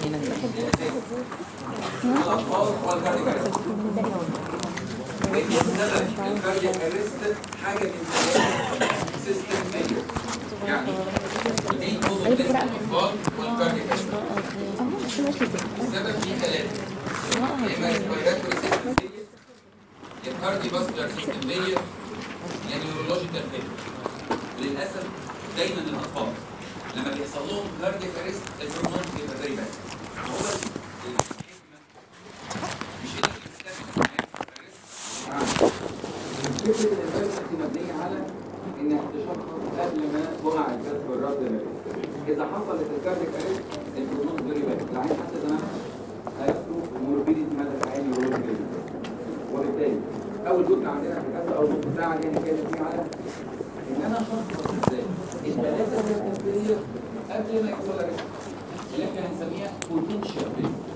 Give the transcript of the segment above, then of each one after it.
الاطفال والكاردياك ارست السبب الكاردياك ارست حاجه من ثلاثه سيستم فيلير يعني دي كوز الاطفال والكاردياك ارست السبب فيه ثلاثه يا اما ريسبيراتوري سيستم فيلير يا كاردي فاسكولار سيستم فيلير يا نيورولوجيكال فيلير للاسف دايما الاطفال لما بيحصل لهم كاردياك ارست الهرمون بيبقى فيري باد هو بس الحكمه مش انك تستخدم فكره الانفكشن دي مبنيه على انك تشخص قبل ما تقع الجذب والرد النفسي. اذا حصلت الكاردياك ارست الهرمون فيري باد العين حتى زمان هياخدوا موربيديتي مدى العين يورولوجي وبالتالي اول جزء عندنا في الحصه او نص ساعه دي هنتكلم فيه على ان انا اشخص ازاي الثلاثه التنفيذيه قبل ما يحصل لها ريسك اللي احنا هنسميها بوتنشال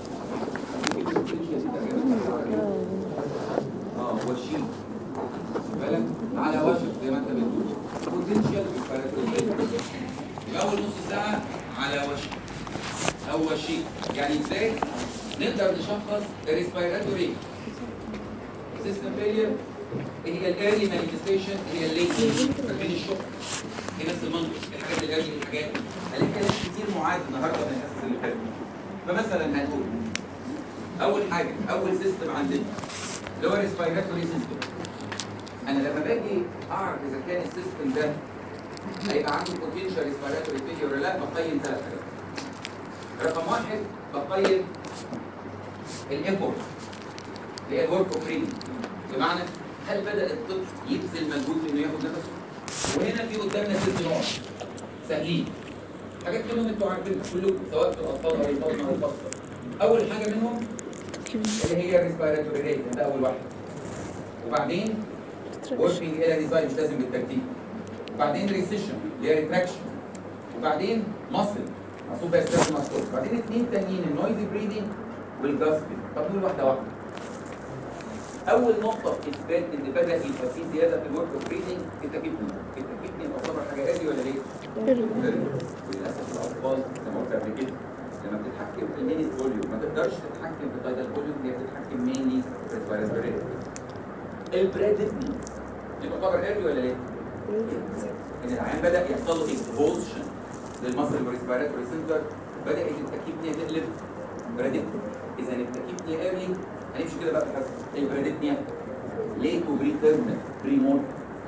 اه وشيك بالك على وشك زي ما انت بتقول بوتنشال يبقى اول نص ساعه على وشك او وشيك يعني ازاي نقدر نشخص الريسبيراتوري سيستم فيلير هي الايرلي مانيفستيشن هي الليت فاكرين الشوك هي نفس المنطق الحاجات الايرلي الحاجات هلاقي كلام كتير معاد النهارده من الحصص اللي فاتت فمثلا هنقول اول حاجه اول سيستم عندنا اللي هو ريسبيراتوري سيستم انا لما باجي اعرف اذا كان السيستم ده هيبقى عنده بوتنشال ريسبيراتوري فيلير ولا لا بقيم ثلاث حاجات رقم واحد بقيم الايفورت اللي هي الورك اوف ريدنج بمعنى هل بدا الطفل يبذل مجهود في انه ياخد نفسه؟ وهنا في قدامنا ست نقط سهلين حاجات كلهم انتوا عارفينها كلكم سواء في الاطفال او البطن او البطن اول حاجه منهم اللي هي الريسبيراتوري ريت ده اول واحده وبعدين وركينج الى ديزاين مش لازم بالترتيب وبعدين ريسيشن اللي هي ريتراكشن وبعدين ماسل محسوب بقى ستيرن ماسل وبعدين اثنين تانيين النويزي بريدنج والجاسبنج طب دول واحده واحده اول نقطه في اثبات ان بدا يبقى في زياده في الورك اوف بريدنج التكيفني التكيفني يعتبر حاجه ادي ولا ليه؟ وللاسف الاطفال زي ما قلت قبل كده لما بتتحكم في المينيت فوليوم ما تقدرش تتحكم في التايتل فوليوم هي بتتحكم مينلي في الريسبيراتوري البريدني يعتبر ادي ولا ليه؟ ان العيان بدا يحصل له اكسبوزشن للمصل والريسبيراتوري سنتر بدات التكيفني تقلب بريدني اذا التكيفني ايرلي هنمشي كده بقى في الحصه البريدنيا ليه بري تيرمينال بري مور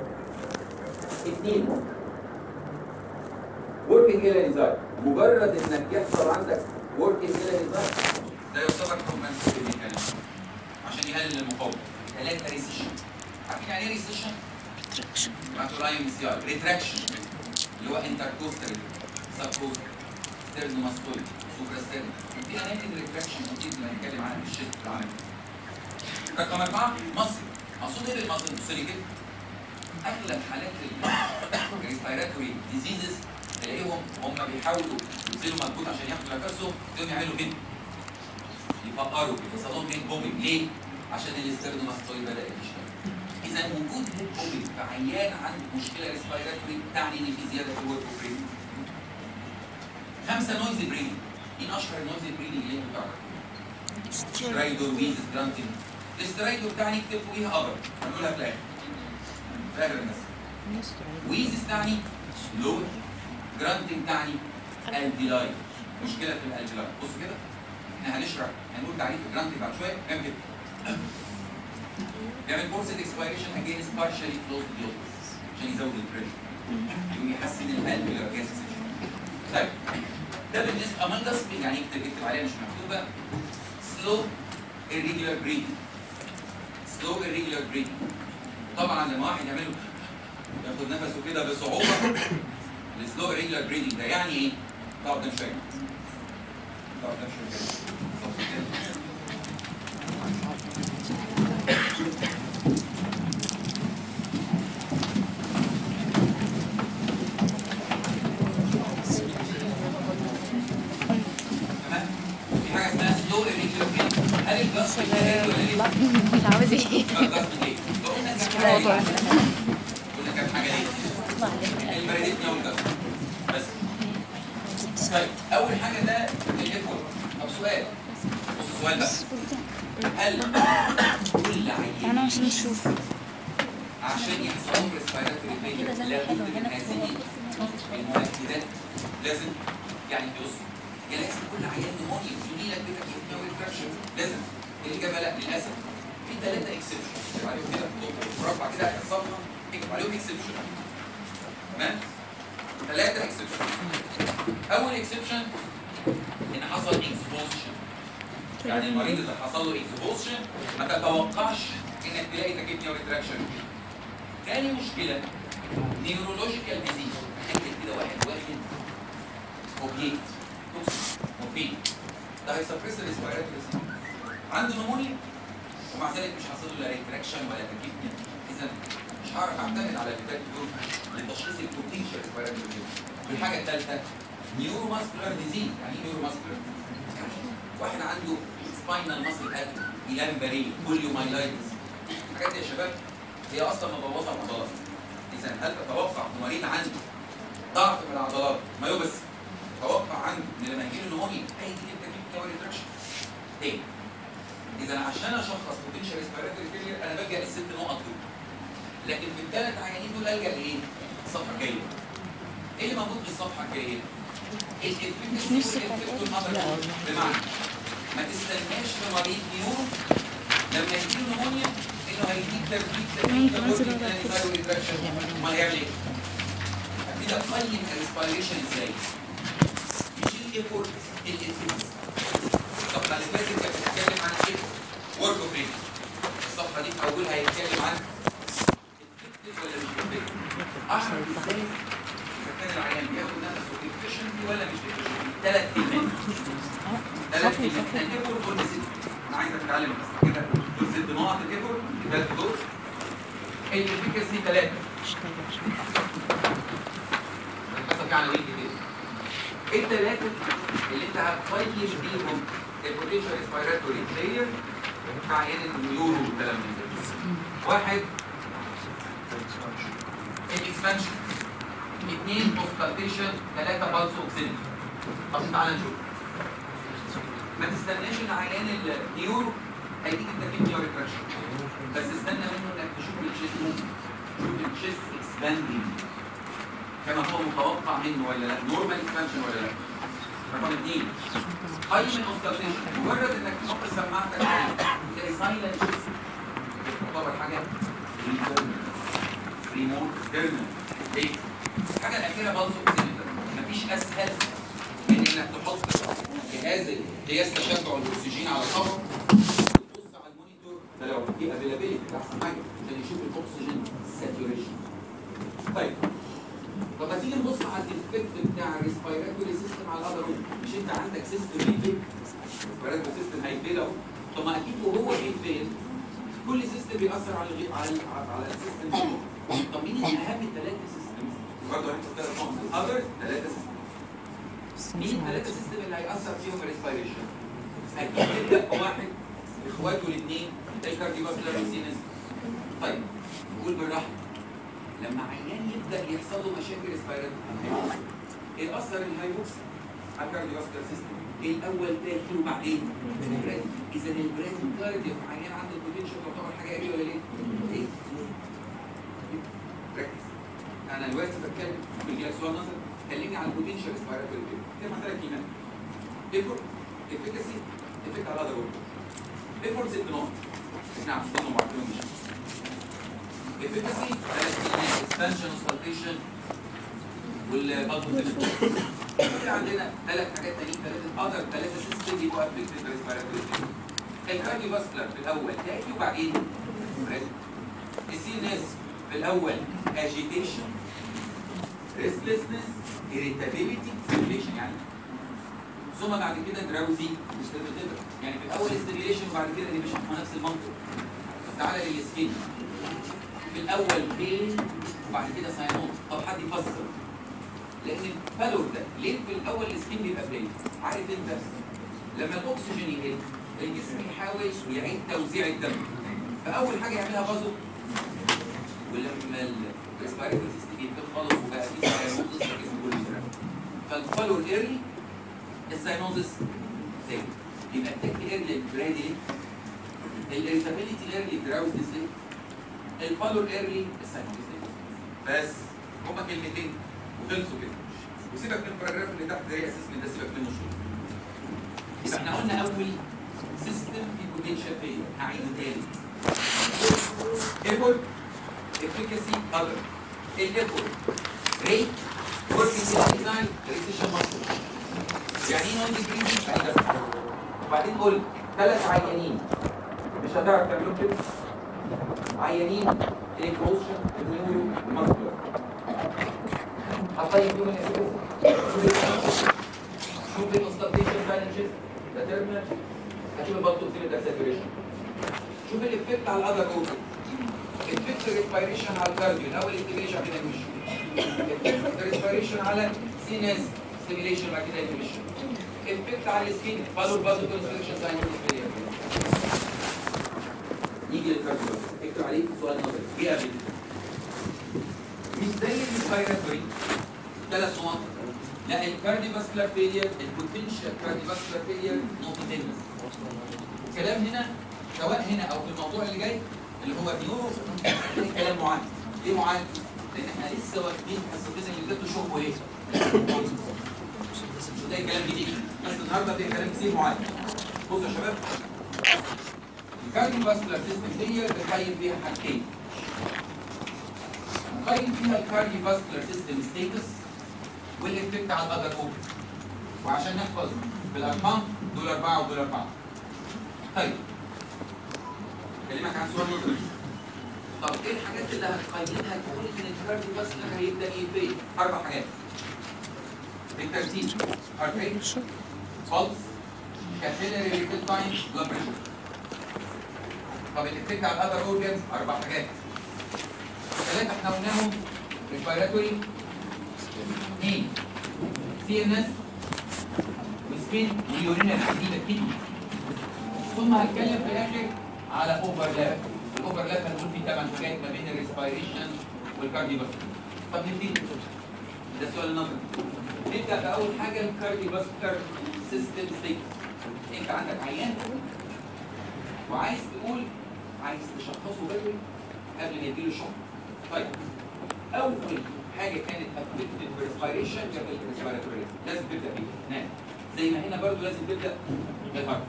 اثنين وركينج الى نزاع مجرد انك يحصل عندك وركينج الى نزاع ده يعتبر كومبنسيتيف ميكانيزم عشان يقلل المقاومه ثلاثه ريسيشن عارفين يعني ايه ريسيشن؟ ماتورايم سيار ريتراكشن اللي هو انتركوستال سبكوستال ستيرنوماستويد سوبراستيرن في اماكن ريتراكشن اكيد اللي هنتكلم عنها في الشيست العملي رقم اربعه مصري مقصود ايه بالمصري؟ بص لي كده اغلب حالات الريسبيراتوري ديزيزز تلاقيهم هم بيحاولوا يبذلوا مجهود عشان ياخدوا نفسهم تلاقيهم يعملوا كده يفقروا كده يحصل لهم هيد بومينج ليه؟ عشان الاسترنوماستويد بدا يشتغل اذا وجود هيد بومينج في عيان عنده مشكله ريسبيراتوري تعني ان في زياده في الورك اوف خمسه نويزي بريدنج مين اشهر النويزي بريدنج اللي انتوا تعرفوها؟ سترايدور ويزس جرانتين الاسترايدور تعني اكتب فوقيها ابر هنقولها في الاخر في اخر الناس ويزس تعني لور جرانتين تعني الفيلاي مشكله في الالفيلاي بصوا كده احنا هنشرح هنقول تعريف الجرانتين بعد شويه كام كده بيعمل فورسد اكسبيريشن اجينست بارشالي كلوز جلوبس عشان يزود البريشر يقوم يحسن الالفيلار جاسس طيب ده بالنسبه امال ده يعني اكتب اكتب عليها مش مكتوبه سلو irregular breathing slow irregular breathing طبعا لما واحد يعمله ياخد نفسه كده بصعوبه السلو irregular breathing ده يعني ايه؟ طب ده مش فاهم طب ده مش فاهم تمام؟ في حاجه اسمها سلو irregular breathing هل الجسم بيتهيأ ولا ليه؟ مش عاوز ايه الجسم ليه؟ قلنا كام حاجه ليه؟ قلنا كام حاجه ليه؟ البريدتنيا والجسم بس طيب اول حاجه ده الايفورت طب سؤال بص السؤال بقى هل كل عيان انا عشان نشوف عشان يحصل له ريسبيراتوري فيلير كده زي لابد حلو من هنا هذه المؤكدات لازم يعني بص يا لازم كل عيان نمونيا يجي لك كده كده ريتراكشن لازم الاجابه لا للاسف في ثلاثه اكسبشن اكتب عليهم كده مربع كده على الصفحه اكتب عليهم اكسبشن تمام ثلاثه اكسبشن اول اكسبشن ان حصل اكسبوزشن يعني المريض اللي حصل له اكسبوزشن ما تتوقعش انك تلاقي تاكيبنيا ريتراكشن تاني مشكله نيورولوجيكال ديزيز تخيل كده واحد واخد اوبيت توكسين مورفين ده هيسبريس الريسبيراتوري عنده نمونيا ومع ذلك مش حاصل له لا ريتراكشن ولا تاكيبنيا اذا مش هعرف اعتمد على اللي فات دول لتشخيص البوتنشال ريسبيراتوري الحاجه الثالثه نيورو ماسكولار ديزيز يعني ايه نيورو ماسكولار؟ يعني واحد عنده سباينال ماسل اتروفي ايلان باري بوليومايلايتس الحاجات دي يا شباب هي اصلا مبوظه العضلات اذا هل تتوقع في مريض عنده ضعف في العضلات مايوبس توقع عنده ان لما يجي له نمونيا هيجي له تكييف كاور ريتراكشن تاني اذا عشان اشخص بوتنشال ريسبيراتوري فيلير انا بلجا للست نقط دول لكن في الثلاث عيانين دول الجا لايه؟ الصفحه الجايه ايه اللي موجود في الصفحه الجايه؟ الافكتسي نفس والافكتو النظر بمعنى ما تستناش في مريض نيورو لما يجي له نمونيا انه هيديك ترتيب ممكن ترتيب أنزل ترتيب على تاني الكرسي. ثايرويد ريتراكشن امال هيعمل ايه؟ ابتدي اقيم الريسبيريشن ازاي؟ يشيل ايفورت الافكتس الصفحه اللي فاتت كانت بتتكلم عن ايه؟ ورك اوف الصفحه دي في اولها هيتكلم عن effective ولا مش effective؟ اعرف ازاي اذا كان العيان بياخد نفسه efficiently ولا مش efficiently؟ ثلاث كلمات ثلاث صفحة كلمات صفحة. الايفورت والنسيت انا عايزك تتعلم بس كده دول ست نقط الايفورت ثلاث دول الافيكاسي ثلاثه حسب يعني ايه كده ايه الثلاثه اللي انت هتقيم بيهم البوتنشال ريسبيراتوري فيلير بتاع عيان النيورو والكلام من ده واحد الاكسبانشن اثنين اوسكالتيشن ثلاثه بالس اوكسيدنت طب تعالى نشوف ما تستناش ان عيان النيورو هيديك التكييف ريتراكشن بس استنى منه انك تشوف التشيست تشوف التشيست اكسباندنج كما هو متوقع منه ولا لا نورمال اكسبانشن ولا لا رقم اثنين قيم الاوسكالتيشن مجرد انك تحط سماعتك تلاقي سايلنت شيست تعتبر حاجه ريموت تيرمال ليه؟ الحاجه الاخيره بالز اوكسيمتر مفيش اسهل من انك تحط جهاز قياس تشبع الاكسجين على القمر وتبص على المونيتور ده لو في افيلابيلتي ده احسن حاجه عشان يشوف الاكسجين ساتوريشن طيب طب ما تيجي نبص على الافكت بتاع الريسبيراتوري سيستم على القدر مش انت عندك سيستم بيفيل الريسبيراتوري سيستم هيفيل اهو طب ما اكيد وهو بيفيل كل سيستم بيأثر على الغير على على السيستم كله. طب مين اهم ثلاثه سيستمز؟ برضه انت ثلاث نقط اذر ثلاثه سيستم مين الثلاثه سيستم اللي هيأثر فيهم الريسبيريشن؟ اكيد نبدا واحد اخواته الاثنين الكارديوفاسكولار سينس طيب قول بالراحه لما عيان يبدا يحصل له مشاكل ريسبيراتوري ايه اثر الهايبوكس على الكارديوفاسكولار سيستم ايه الاول تاني وبعدين البراد اذا البراد كارديو في عيان عنده البوتنشال تعتبر حاجه ايه ولا ليه؟ ايه؟ ركز انا دلوقتي بتكلم بيجي لك سؤال نظر كلمني على البوتنشال ريسبيراتوري كلمه ثلاث كلمات ايفورت افيكاسي افكت على الاذر ايفورت ست نقط احنا عارفينهم وعارفينهم مش افيكاسي ثلاث كلمات اكسبانشن وسبالتيشن والبالبوزيشن في عندنا ثلاث حاجات تانيين ثلاثه اذر ثلاثه سيستم يبقوا افكتد ريسبيراتوري الكارديو فاسكولار في الاول تاكي وبعدين السي ان اس في الاول اجيتيشن ريستلسنس irritability stimulation يعني ثم بعد كده دراوزي يعني في الاول ستيميليشن وبعد كده انيبيشن هو نفس المنطق طب تعالى للسكين في الاول بين وبعد كده ساينون طب حد يفسر لان البالور ده ليه في الاول السكين بيبقى بين عارف انت لما الاكسجين يقل الجسم يحاول يعيد توزيع الدم فاول حاجه يعملها بازو ولما الريسبيراتوري سيستم يقفل خالص وبقى في ساينوزس الجسم كله يزرق فالفالور ايرلي الساينوزس التاج يبقى التاج ايرلي برادي ليه؟ الاريتابيلتي ايرلي دراوز ازاي؟ الفالور ايرلي السايكوبيس بس هما كلمتين وخلصوا كده وسيبك من الباراجراف اللي تحت ده اسسمنت ده سيبك منه شويه يبقى احنا قلنا اول سيستم في بوتنشال فيلير هعيده تاني ايفورت efficacy other الايفورت ريت working design recession muscle يعني ايه نون ديكريزنج يعني ده وبعدين قلت ثلاث عيانين مش هتعرف تعملهم كده عيانين الكروشن النيورو ماسكولار هطيب فيهم الافكاسي شوف الانستلتيشن بالانشز ده تيرمينال هشوف البطل سيمتر ساتوريشن شوف الافكت على الاذر اورجن افكت الريسبيريشن على الكارديو الاول انتجريشن بعد كده انيميشن افكت الريسبيريشن على سينس ستيميليشن بعد كده انيميشن افكت على السكين فالو بازو كونستريكشن ساين يجي للكارديو اكتب عليه سؤال نظري ايه قبل مش زي الريسبيراتوري ثلاث نقط لا الكارديوفاسكولار فيلير البوتنشال كارديوفاسكولار فيلير نقطتين بس الكلام هنا سواء هنا او في الموضوع اللي جاي اللي هو نيورو هتلاقي كلام معاند ليه معاند؟ لان احنا لسه واخدين حصتين اللي فاتوا شوفوا ايه؟ مش هتلاقي كلام جديد بس النهارده في كلام كتير معاند بصوا يا شباب الكارديوفاسكولار سيستم دي بنقيم فيها حاجتين نقيم فيها الكارديوفاسكولار سيستم ستيتس والافكت على الاذر اورجن وعشان نحفظ بالارقام دول اربعه ودول اربعه طيب اكلمك عن سؤال نظري طب ايه الحاجات اللي هتقيمها تقول ان الكارديوفاسكولار هيبدا يبين اربع حاجات بالترتيب هارت ريت بلس كابيلاري ريتيل تايم بلاد بريشر طب الافكت على الاذر اورجنز اربع حاجات ثلاثه احنا قلناهم ريسبيراتوري اثنين سي ان اس وسبين ويورينا الحديده كده ثم هتكلم في الاخر على اوفرلاب الاوفرلاب هنقول فيه ثمان حاجات ما بين الريسبيريشن والكارديوفاسكولار طب نبتدي ده السؤال النظري نبدا باول حاجه الكارديوفاسكولار سيستم ستيت انت عندك عيان وعايز تقول عايز تشخصه بدري قبل ما يجيله شوك طيب اول حاجه كانت افكتد بريسبيريشن جاب الريسبيراتوري لازم تبدا بيها نعم زي ما هنا برضو لازم تبدا بالهارت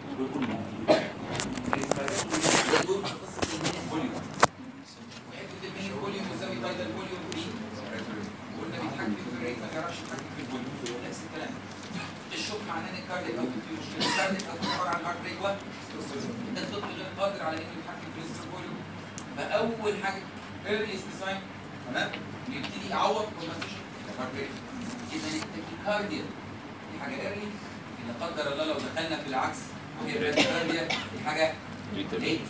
الريسبيراتوري دول قصه المينيك فوليوم وحته المينيك فوليوم يساوي تايتل فوليوم دي قلنا بيتحكم في الريت ما يعرفش يتحكم في الفوليوم نفس الكلام الشوك معناه ان الكاردياك اوتبوت فيه مشكله الكاردياك اوتبوت عباره عن هارت ريت واحد الطفل غير قادر على انه يتحكم في الفوليوم فاول حاجه earliest sign تمام يبتدي يعوض كومبنسيشن هارت ريت اذا التكيكارديا دي حاجه ايرلي لا قدر الله لو دخلنا في العكس وهي البراديكارديا دي حاجه ليت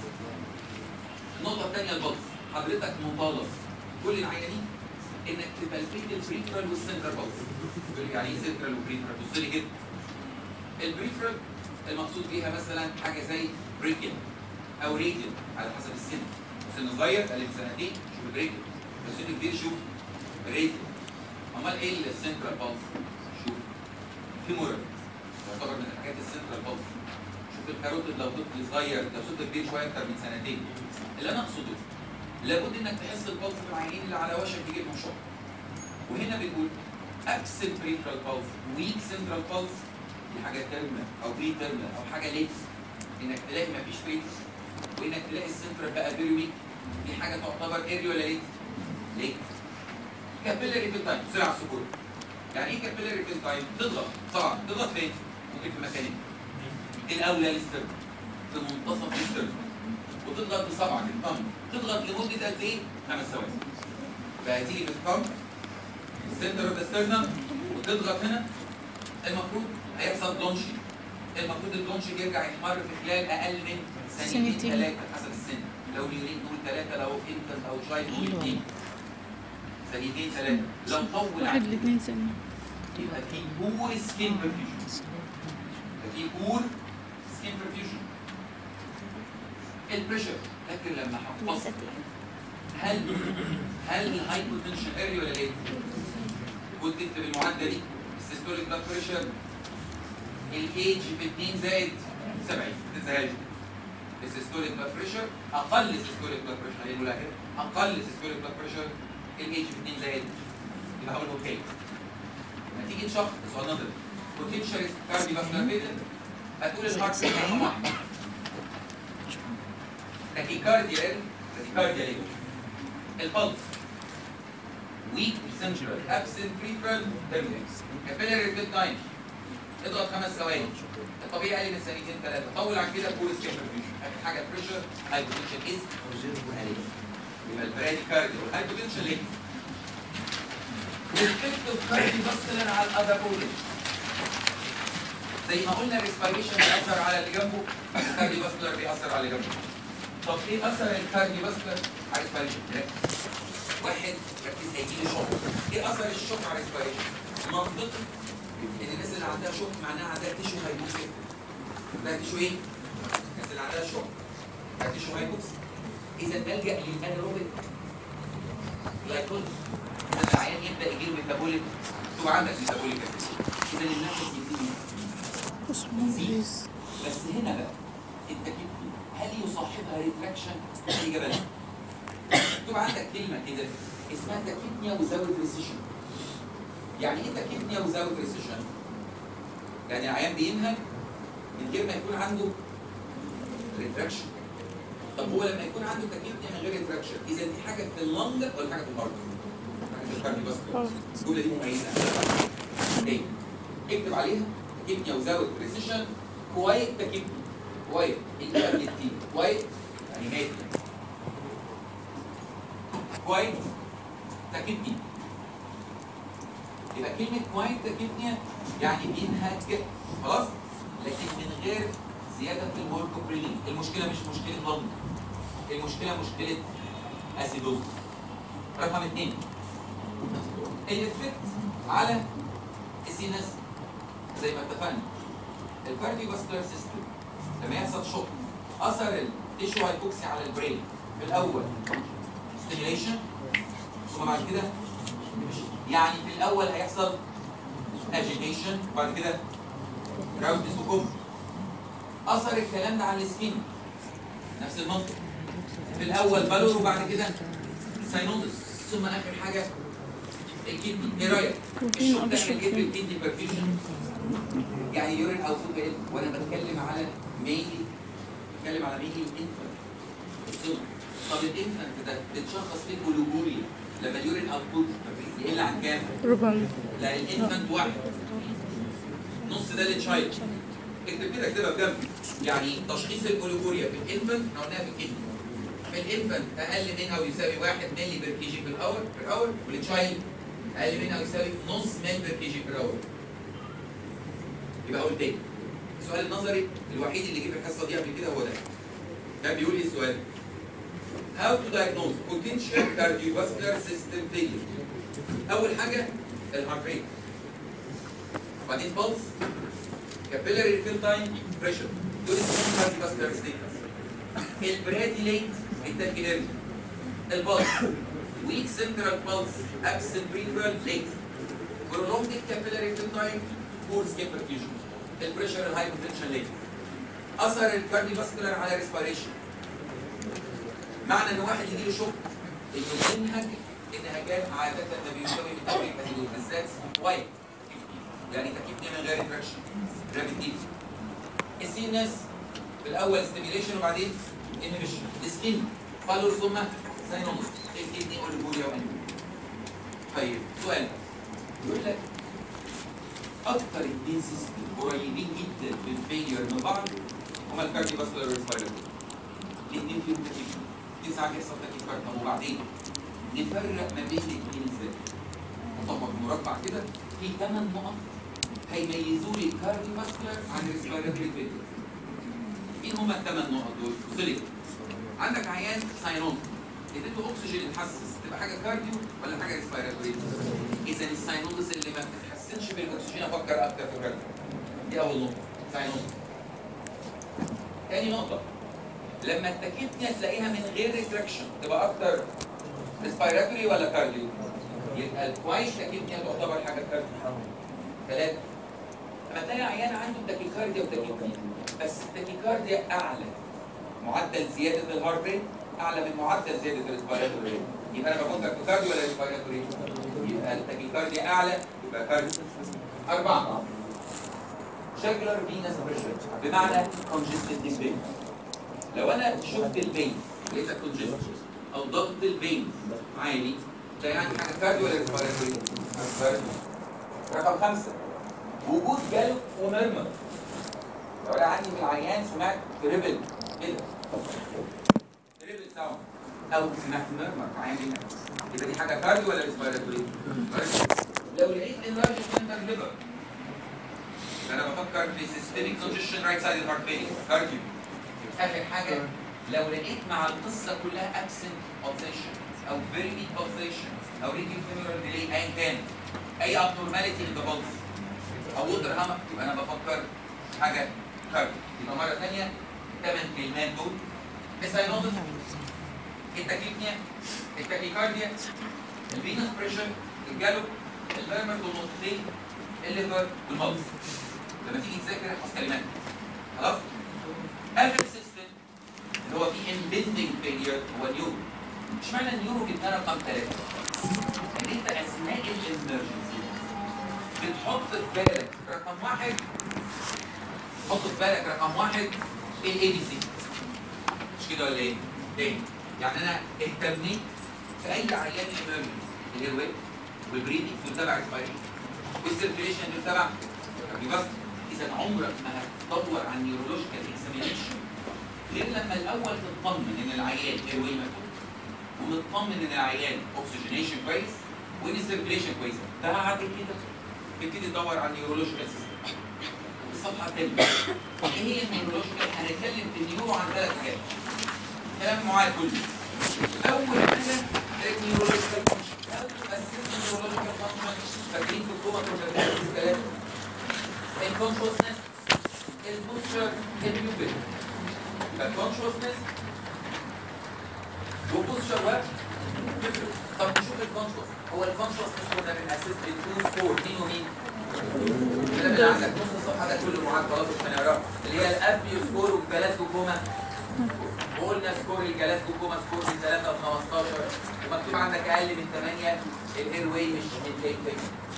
النقطه الثانيه البلس حضرتك مطالب كل العيانين انك تبلفيت البريفرال والسنترال بلس تقول لي يعني ايه سنترال وبريفرال بص لي كده البريفرال المقصود بيها مثلا حاجه زي بريكل او ريديال على حسب السن سن صغير اقل من سنتين شوف بريكل سن كبير شوف ريديال امال ايه السنترال بلس شوف فيمورال يعتبر من الحاجات السنترال بلس شوف الكاروتيد لو طفل صغير لو طفل كبير شويه اكتر من سنتين اللي انا اقصده لابد انك تحس البلس في العينين اللي على وشك يجيبهم شوك وهنا بنقول absent peripheral pulse weak central pulse دي حاجه تيرمال او بري تيرمال او حاجه ليت انك تلاقي مفيش بريفرال وانك تلاقي السنترال بقى فيري ويك دي حاجه تعتبر ايري ولا ليت؟ ليت كابيلاري في التايم سرعه السكور يعني ايه كابيلاري في التايم؟ تضغط طبعا تضغط فين؟ ممكن في مكانين الاولى للسترن في منتصف السترن وتضغط بصبعك الثumb تضغط لمده قد ايه؟ خمس ثواني فهتيجي في الثumb السنتر اوف سترنم وتضغط هنا المفروض هيحصل دونشي المفروض الدونشي يرجع يحمر في خلال اقل من ثانيتين ثانيتين. ثلاثه حسب السن لو اليورين نقول ثلاثه لو انفنت او شايب نقول أيوة. اثنين ثانيتين ثلاثه لو طول واحد عن لاثنين ثانية يبقى في بور سكين برفيوجن يبقى في بور سكين برفيوجن البريشر فاكر لما حفظت هل هل الهايبوتنشن اري ولا ليه؟ كنت تكتب المعادله دي السيستوليك بلاد بريشر الايج في 2 زائد 70 ما تنساهاش السيستوليك بلاد بريشر اقل سيستوليك بلاد بريشر هي نقولها كده اقل سيستوليك بلاد بريشر الايج في 2 زائد يبقى هقول اوكي لما تيجي تشخص سؤال نظري بوتنشال كارديو فاسكولار فيلر هتقول الهارت ريت رقم واحد تاكيكارديا ريل تاكيكارديا ليه البلس ويك سنترال ابسنت بريفرال تيرمينكس كابيلاري ريت تايم اضغط خمس ثواني الطبيعي اقل من ثانيتين ثلاثه طول عن كده بول سكيب اخر حاجه بريشر هاي بوتنشال از وقليل يبقى البرادي كارديو والهاي بوتنشال ليه الافكتيف كارديو فاسكولار على الاذر اورجن زي ما قلنا الريسبيريشن بيأثر على اللي جنبه الكارديو فاسكولار بيأثر على اللي جنبه طب ايه اثر الكارديو فاسكولار على الريسبيريشن ركز واحد ركز هيجي لي شوك ايه اثر الشوك على الريسبيريشن منطقي ان الناس اللي عندها شوك معناها عندها تيشو هايبوكسيا عندها تيشو ايه؟ الناس اللي عندها شوك عندها تيشو هايبوكسيا اذا نلجا للانيروبيك جلايكوز لما العيان يبدا يجي له ميتابوليك تبقى عندك ميتابوليك اذا النفس يبتدي يزيد بس هنا بقى التكتل هل يصاحبها ريتراكشن؟ الاجابه لا تبقى عندك كلمه كده اسمها تكتنيا وزاويه ريسيشن يعني ايه تكتنيا وزاويه ريسيشن؟ يعني العيان بينهج من غير ما يكون عنده ريتراكشن طب هو لما يكون عنده تكتنيا من غير ريتراكشن اذا دي حاجه في اللنج ولا حاجه في الهارت؟ حاجه في الكارديو بس الجمله دي مميزه تاني اكتب عليها تكتنيا وزاويه ريسيشن كويت تكتنيا كويت اللي قبل التي كويت يعني مات كويت تكتنيا يبقى كلمة كويت تكتنيا يعني بينهج خلاص لكن من غير زيادة في الموركوبريلين المشكلة مش مشكلة ضغط المشكلة مشكلة اسيدوز رقم اثنين الافكت على السينس زي ما اتفقنا الكارديو فاسكولار سيستم لما يحصل شوك اثر التيشو هايبوكسي على البرين في الاول ستيميليشن ثم بعد كده يعني في الاول هيحصل اجيتيشن وبعد كده راوتس وكم اثر الكلام ده على السكين نفس المنطق في الاول بالور وبعد كده ساينوزس ثم اخر حاجه الكدني ايه رايك؟ الشوك ده هيجيب الكدني برفيوجن يعني يورين او فوق وانا بتكلم على ميلي بتكلم على ميلي الانفنت الصغر طب الانفنت ده بتشخص فيه الاولوجوريا لما اليورين اوتبوت يقل عن كام؟ ربما لا الانفنت واحد نص ده للتشايلد اكتب كده اكتبها بجنب يعني تشخيص الاوليجوريا في الانفنت احنا قلناها في الكدني في الانفنت اقل من او يساوي 1 مللي بير كي جي بير اور بير اور والتشايلد اقل من او يساوي نص مل بير كي جي بير اور يبقى اقول تاني السؤال النظري الوحيد اللي جه في الحصه دي قبل كده هو ده كان بيقول لي السؤال How to diagnose potential cardiovascular system failure أول حاجة الهارت ريت بعدين pulse capillary refill time pressure دول اسمهم cardiovascular status البراديليت التاكينرجي البلس weak central pulse absent peripheral late prolonged capillary refill time poor skin perfusion البريشر الهاي potential late أثر الكارديوفاسكولار على respiration معنى ان واحد يجي له شوك انه ينهج انهجان عاده ما بيساوي من تمرين هدول بالذات وايت يعني تكييف من غير تراكشن رابيد السي ان اس في الاول ستيميليشن وبعدين انهبيشن السكين فالور ثم ساينومس الكدني اوليجوريا وانيميا طيب سؤال يقول لك اكثر اثنين سيستم قريبين جدا في الفيلير من بعض هما الكارديو فاسكولار ريسبيراتوري الاثنين فيهم تكييف دي ساعات يحصل تكييف طب وبعدين نفرق ما بين الاثنين ازاي؟ نطبق مربع كده في ثمان نقط هيميزوا لي الكارديو فاسكولار عن الريسبيراتوري فيلير مين هما الثمان نقط دول؟ سلك عندك عيان ساينوز اديته اكسجين يتحسس تبقى حاجه كارديو ولا حاجه ريسبيراتوري؟ اذا الساينوزس اللي ما بتتحسنش بالاكسجين افكر اكتر في الكارديو دي اول نقطه ساينوز تاني نقطه لما التكيتنيا تلاقيها من غير ريتراكشن تبقى اكتر ريسبيراتوري ولا كارديو؟ يبقى الكويس تكيتنيا تعتبر حاجه كارديو ثلاثه لما تلاقي هنا عيان عنده تاكيكارديا وتاكيكارديا بس التاكيكارديا اعلى معدل زياده الهارت ريت اعلى من معدل زياده الريسبيراتوري ريت يبقى انا بكون تاكيكارديا ولا ريسبيراتوري يبقى التاكيكارديا اعلى يبقى كارديو اربعه شجلر فينس بريشر بمعنى كونجستد فين لو انا شفت الفين لقيتها كونجستد او ضغط الفين عالي ده يعني حاجه كارديو ولا ريسبيراتوري؟ ريسبيراتوري رقم خمسه وجود جلو ومرمر لو انا عندي في العيان سمعت تريبل كده تريبل ساوند او سمعت مرمر في عيان هنا يبقى دي حاجه كارديو ولا ريسبيراتوري؟ لو لقيت انرجي ليفر انا بفكر في سيستميك كونجيشن رايت سايد هارت فيلير كارديو اخر حاجه لو لقيت مع القصه كلها ابسنت اوبسيشن او فيري ويك اوبسيشن او ريكي فيمورال ديلي ايا كان اي ابنورماليتي ان ذا بلس او ووتر هامر يبقى انا بفكر في حاجه كارديو يبقى مره ثانيه ثمان كلمات دول الساينوزس التاكيبنيا التاكيكارديا الفينوس بريشر الجالوب المرمر والنقطتين الليفر والمالس لما تيجي تذاكر احفظ كلمات خلاص اخر سيستم اللي هو فيه امبندنج فيلير هو نيورو مش معنى النيورو جبنا رقم ثلاثه ان انت اثناء الامرجنسي بتحط في بالك رقم واحد حط في بالك رقم واحد الاي بي سي مش كده ولا ايه؟ تاني يعني انا اهتميت في اي عيان امرجنسي الاير والبريدنج دول تبع ريسبيريشن والسيركيليشن دول تبع بس اذا عمرك ما هتدور عن نيورولوجيكال اكزامينشن غير لما الاول تطمن ان العيان اير واي مفتوح ومطمن ان العيان اوكسجينيشن كويس وان السيركيليشن كويسه ده هعدي كده تبتدي تدور على النيورولوجيكال سيستم الصفحه الثانيه ايه هي النيورولوجيكال؟ هنتكلم في النيورو عن ثلاث حاجات كلام معايا كله اول حاجه النيورولوجيكال النيورولوجيكال فانكشن فاكرين في الكوما كنا بنعمل ثلاثه الكونشوسنس البوستشر البيوبل الكونشوسنس والبوستشر وقت طب نشوف الكونشوس هو الكونشوسنس كنا بنأسس للتو سكور مين ومين؟ كده اللي عندك نص الصفحه ده كله معاك خلاص مش هنقراه اللي هي الابيو سكور والجلاسكو كوما وقلنا سكور الجلاسكو كوما سكور من 3 ل 15 ومكتوب عندك اقل من 8 الاير واي مش متليك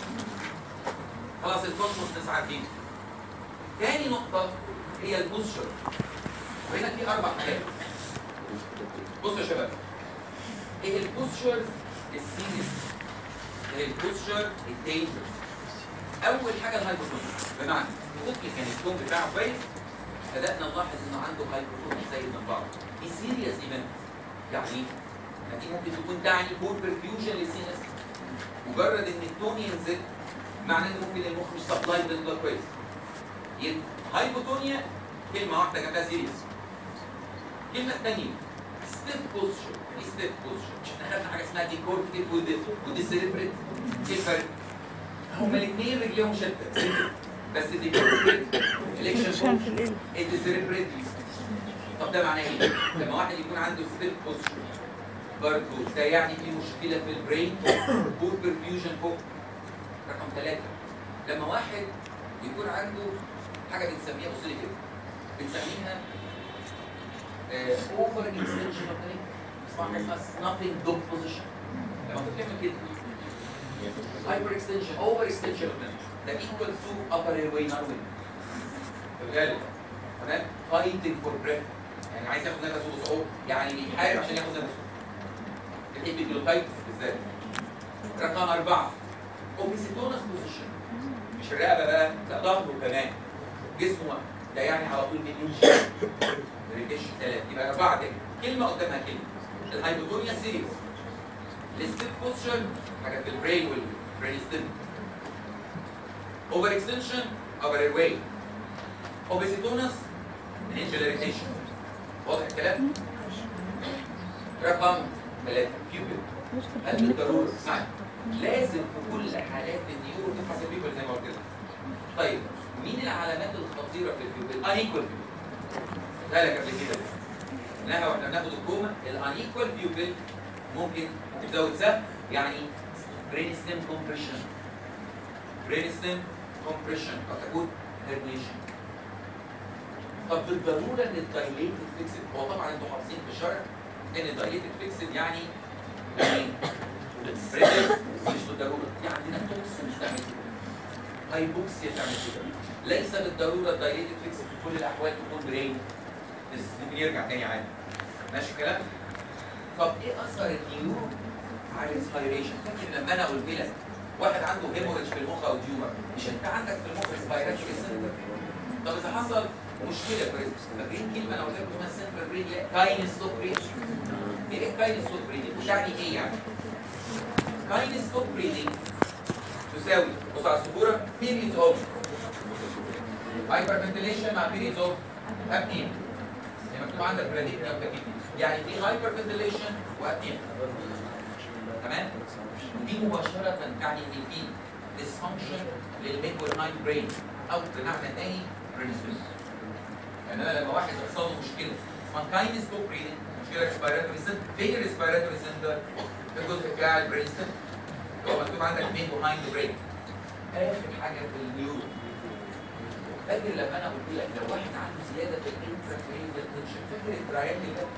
خلاص الكونشوسنس عارفين تاني نقطة هي البوستشر وهنا في أربع حاجات بصوا يا شباب ايه البوستشر السيريس ايه البوستشر الدينجرس أول حاجة الهايبوتونيا بمعنى الطفل كان التون بتاعه كويس بدأنا نلاحظ إنه عنده هايبوتونيا زي من بعض دي سيريس ايفنت يعني ايه؟ دي ممكن تكون تعني بور برفيوجن للسينس مجرد ان التون ينزل معناه ان ممكن المخ مش سبلاي بالبلاد كويس يبقى هايبوتونيا كلمه واحده جنبها سيريس الكلمه الثانيه ستيف بوزيشن ايه ستيف بوزيشن احنا خدنا حاجه اسمها ديكورتيف ودي ودي سيريبريت ايه الفرق؟ هما الاثنين رجليهم شده بس الديكورتيف الكشن بوزيشن الدي سيريبريت طب ده معناه ايه؟ لما واحد يكون عنده ستيف بوزيشن برضه ده يعني في مشكله في البرين بور برفيوجن فوق رقم ثلاثة لما واحد يكون عنده حاجة بنسميها بص لي كده بنسميها اوفر اكستنشن اوف اسمها حاجة اسمها سنافينج دوج بوزيشن لما انت بتعمل كده هايبر اكستنشن اوفر اكستنشن اوف ده ايكوال تو ابر اير واي نار في الغالب تمام فايتنج فور بريث يعني عايز ياخد نفسه بصعوبة يعني بيحارب عشان ياخد نفسه الابيجلوتايتس بالذات رقم أربعة اوبيسيتونس بوزيشن مش الرقبة بقى لا ظهره كمان جسمه ده يعني على طول بيمشي ريكش ثلاثة يبقى أربعة تاني كلمة قدامها كلمة الهايبوتونيا سيريس الستيب بوزيشن حاجة في البرين والبرين ستيم اوفر اكستنشن اوفر اير واي اوبيسيتونس انجل اريتيشن واضح الكلام؟ رقم ثلاثة كيوبيد قلب الضرورة اسمعي لازم في كل حالات النيورو تفحص البيبل زي ما قلت لك. طيب مين العلامات الخطيرة في البيبل؟ انيكوال بيبل. قلت لك قبل كده. قلناها واحنا بناخد الكوما الانيكوال بيبل ممكن تزود سهم يعني برين ستيم كومبريشن. برين ستيم كومبريشن قد تكون هيرنيشن طب بالضروره ان الدايليتد فيكسد هو طبعا انتوا حافظين في الشرع ان الدايليتد فيكسد يعني يعني بريدل مش بالضروره يعني عندنا توكسين بتعمل كده هايبوكسيا بتعمل كده ليس بالضروره الدايليتد فيكسد في كل الاحوال تكون برين بس ممكن يرجع تاني عادي ماشي الكلام؟ طب ايه اثر النيورو على الانسبيريشن؟ فاكر لما انا قلت لك واحد عنده هيموريج في المخ او تيومر مش انت عندك في المخ ريسبيراتوري سنتر طب اذا حصل مشكله في الريسك فاكرين كلمه انا قلت لكم اسمها سنترال برين كاين ستوب بريدنج ايه كاين ستوب بريدنج؟ يعني ايه يعني؟ كاين ستوب بريدنج تساوي بص على السبوره periods of hyperventilation مع periods of apnea يعني مكتوب عندك براديكنيا وتاكيكيا يعني في hyperventilation وapnea تمام دي مباشرة تعني ان في dysfunction للميكورناين برين او بمعنى تاني برينسوس يعني انا لما واحد يحصل له مشكلة اسمها كاينس تو بريدنج مشكلة ريسبيراتوري سنتر فين الريسبيراتوري سنتر؟ في الجزء بتاع البرينستون هو مكتوب عندك ميكورناين برين اخر حاجة في النيورو فاكر لما انا قلت لك لو واحد عنده زيادة في الانترافيريال تنشن فاكر التراينجل ده؟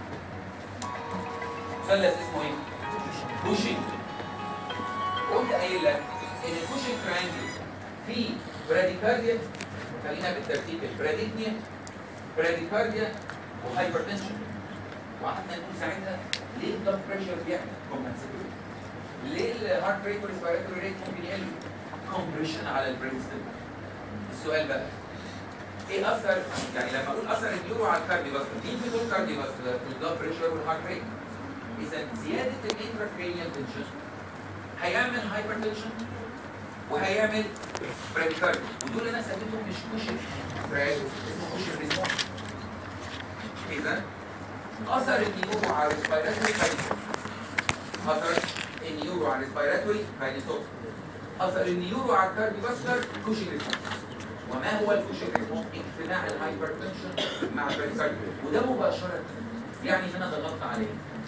مثلث اسمه ايه؟ كوشنج قمت قايل لك ان الكوشنج تراينجل في براديكارديا خلينا بالترتيب البراديكنيا براديكارديا وهايبرتنشن وقعدنا نقول ساعتها ليه البلاد بريشر بيعلى كومبنسيتوري ليه الهارت ريت والريسبيراتوري ريت ممكن يقل كومبريشن على البرين ستيم السؤال بقى ايه اثر يعني لما اقول اثر النيورو على الكارديو فاسكولار مين في دول كارديو فاسكولار البلاد بريشر والهارت ريت اذا زياده الانتراكرينيال تنشن هيعمل هايبرتنشن وهيعمل براديكارديا ودول انا سميتهم مش كوشن براد اسمه كوشن ريسبونس اذا اثر النيورو على الريسبيراتوري كاينيستوب اثر النيورو على الريسبيراتوري كاينيستوب اثر النيورو على الكارديوفاسكولار كوشن ريسبونس وما هو الكوشن ريسبونس اجتماع الهايبرتنشن مع البراديكارديا وده مباشره يعني ان انا ضغطت عليه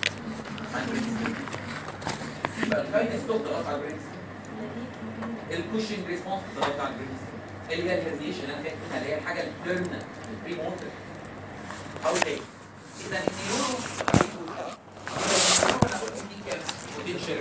يبقى الكاين ستوب ضغط على البرين الكوشنج ريسبونس ضغط على البرين اللي هي الهرنيشن انا فاكرها اللي هي الحاجه الترنال البري موتر او ايه اذا النيورو انا قلت دي كام بوتنشال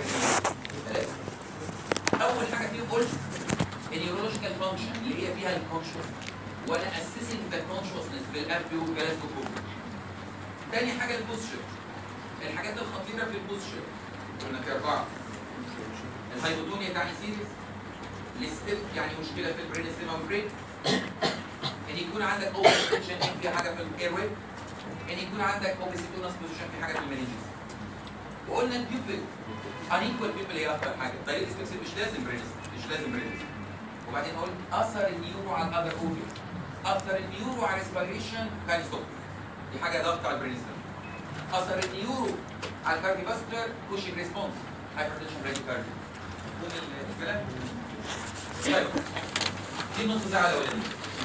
اول حاجه فيهم قلت النيورولوجيكال فانكشن اللي هي فيها الكونشوس وانا اسسنج ذا كونشوسنس بالابيو والجلاسكوبول تاني حاجه البوستشر الحاجات الخطيره في البوستشر قلنا في اربعه الهايبوتونيا تعني سيريس الستيب يعني مشكله في البرين ستيم او البرين ان يكون عندك اوبستنشن في حاجه في الاير ويب ان يكون عندك اوبستونس بوزيشن في حاجه في المنجز وقلنا البيوبل انيكوال بيوبل هي اكتر حاجه طريقه السبيكسل مش لازم برين مش لازم برين وبعدين قلت اثر النيورو على الاذر اورجن اثر النيورو على الريسبيريشن كان ستوب دي حاجه ضغط على البرين ستيم اثر النيورو على الكارديوفاسكولار كوشنج ريسبونس هايبرتنشن براديكارديا فاهم الكلام؟ طيب دي النص ساعه الاولانيه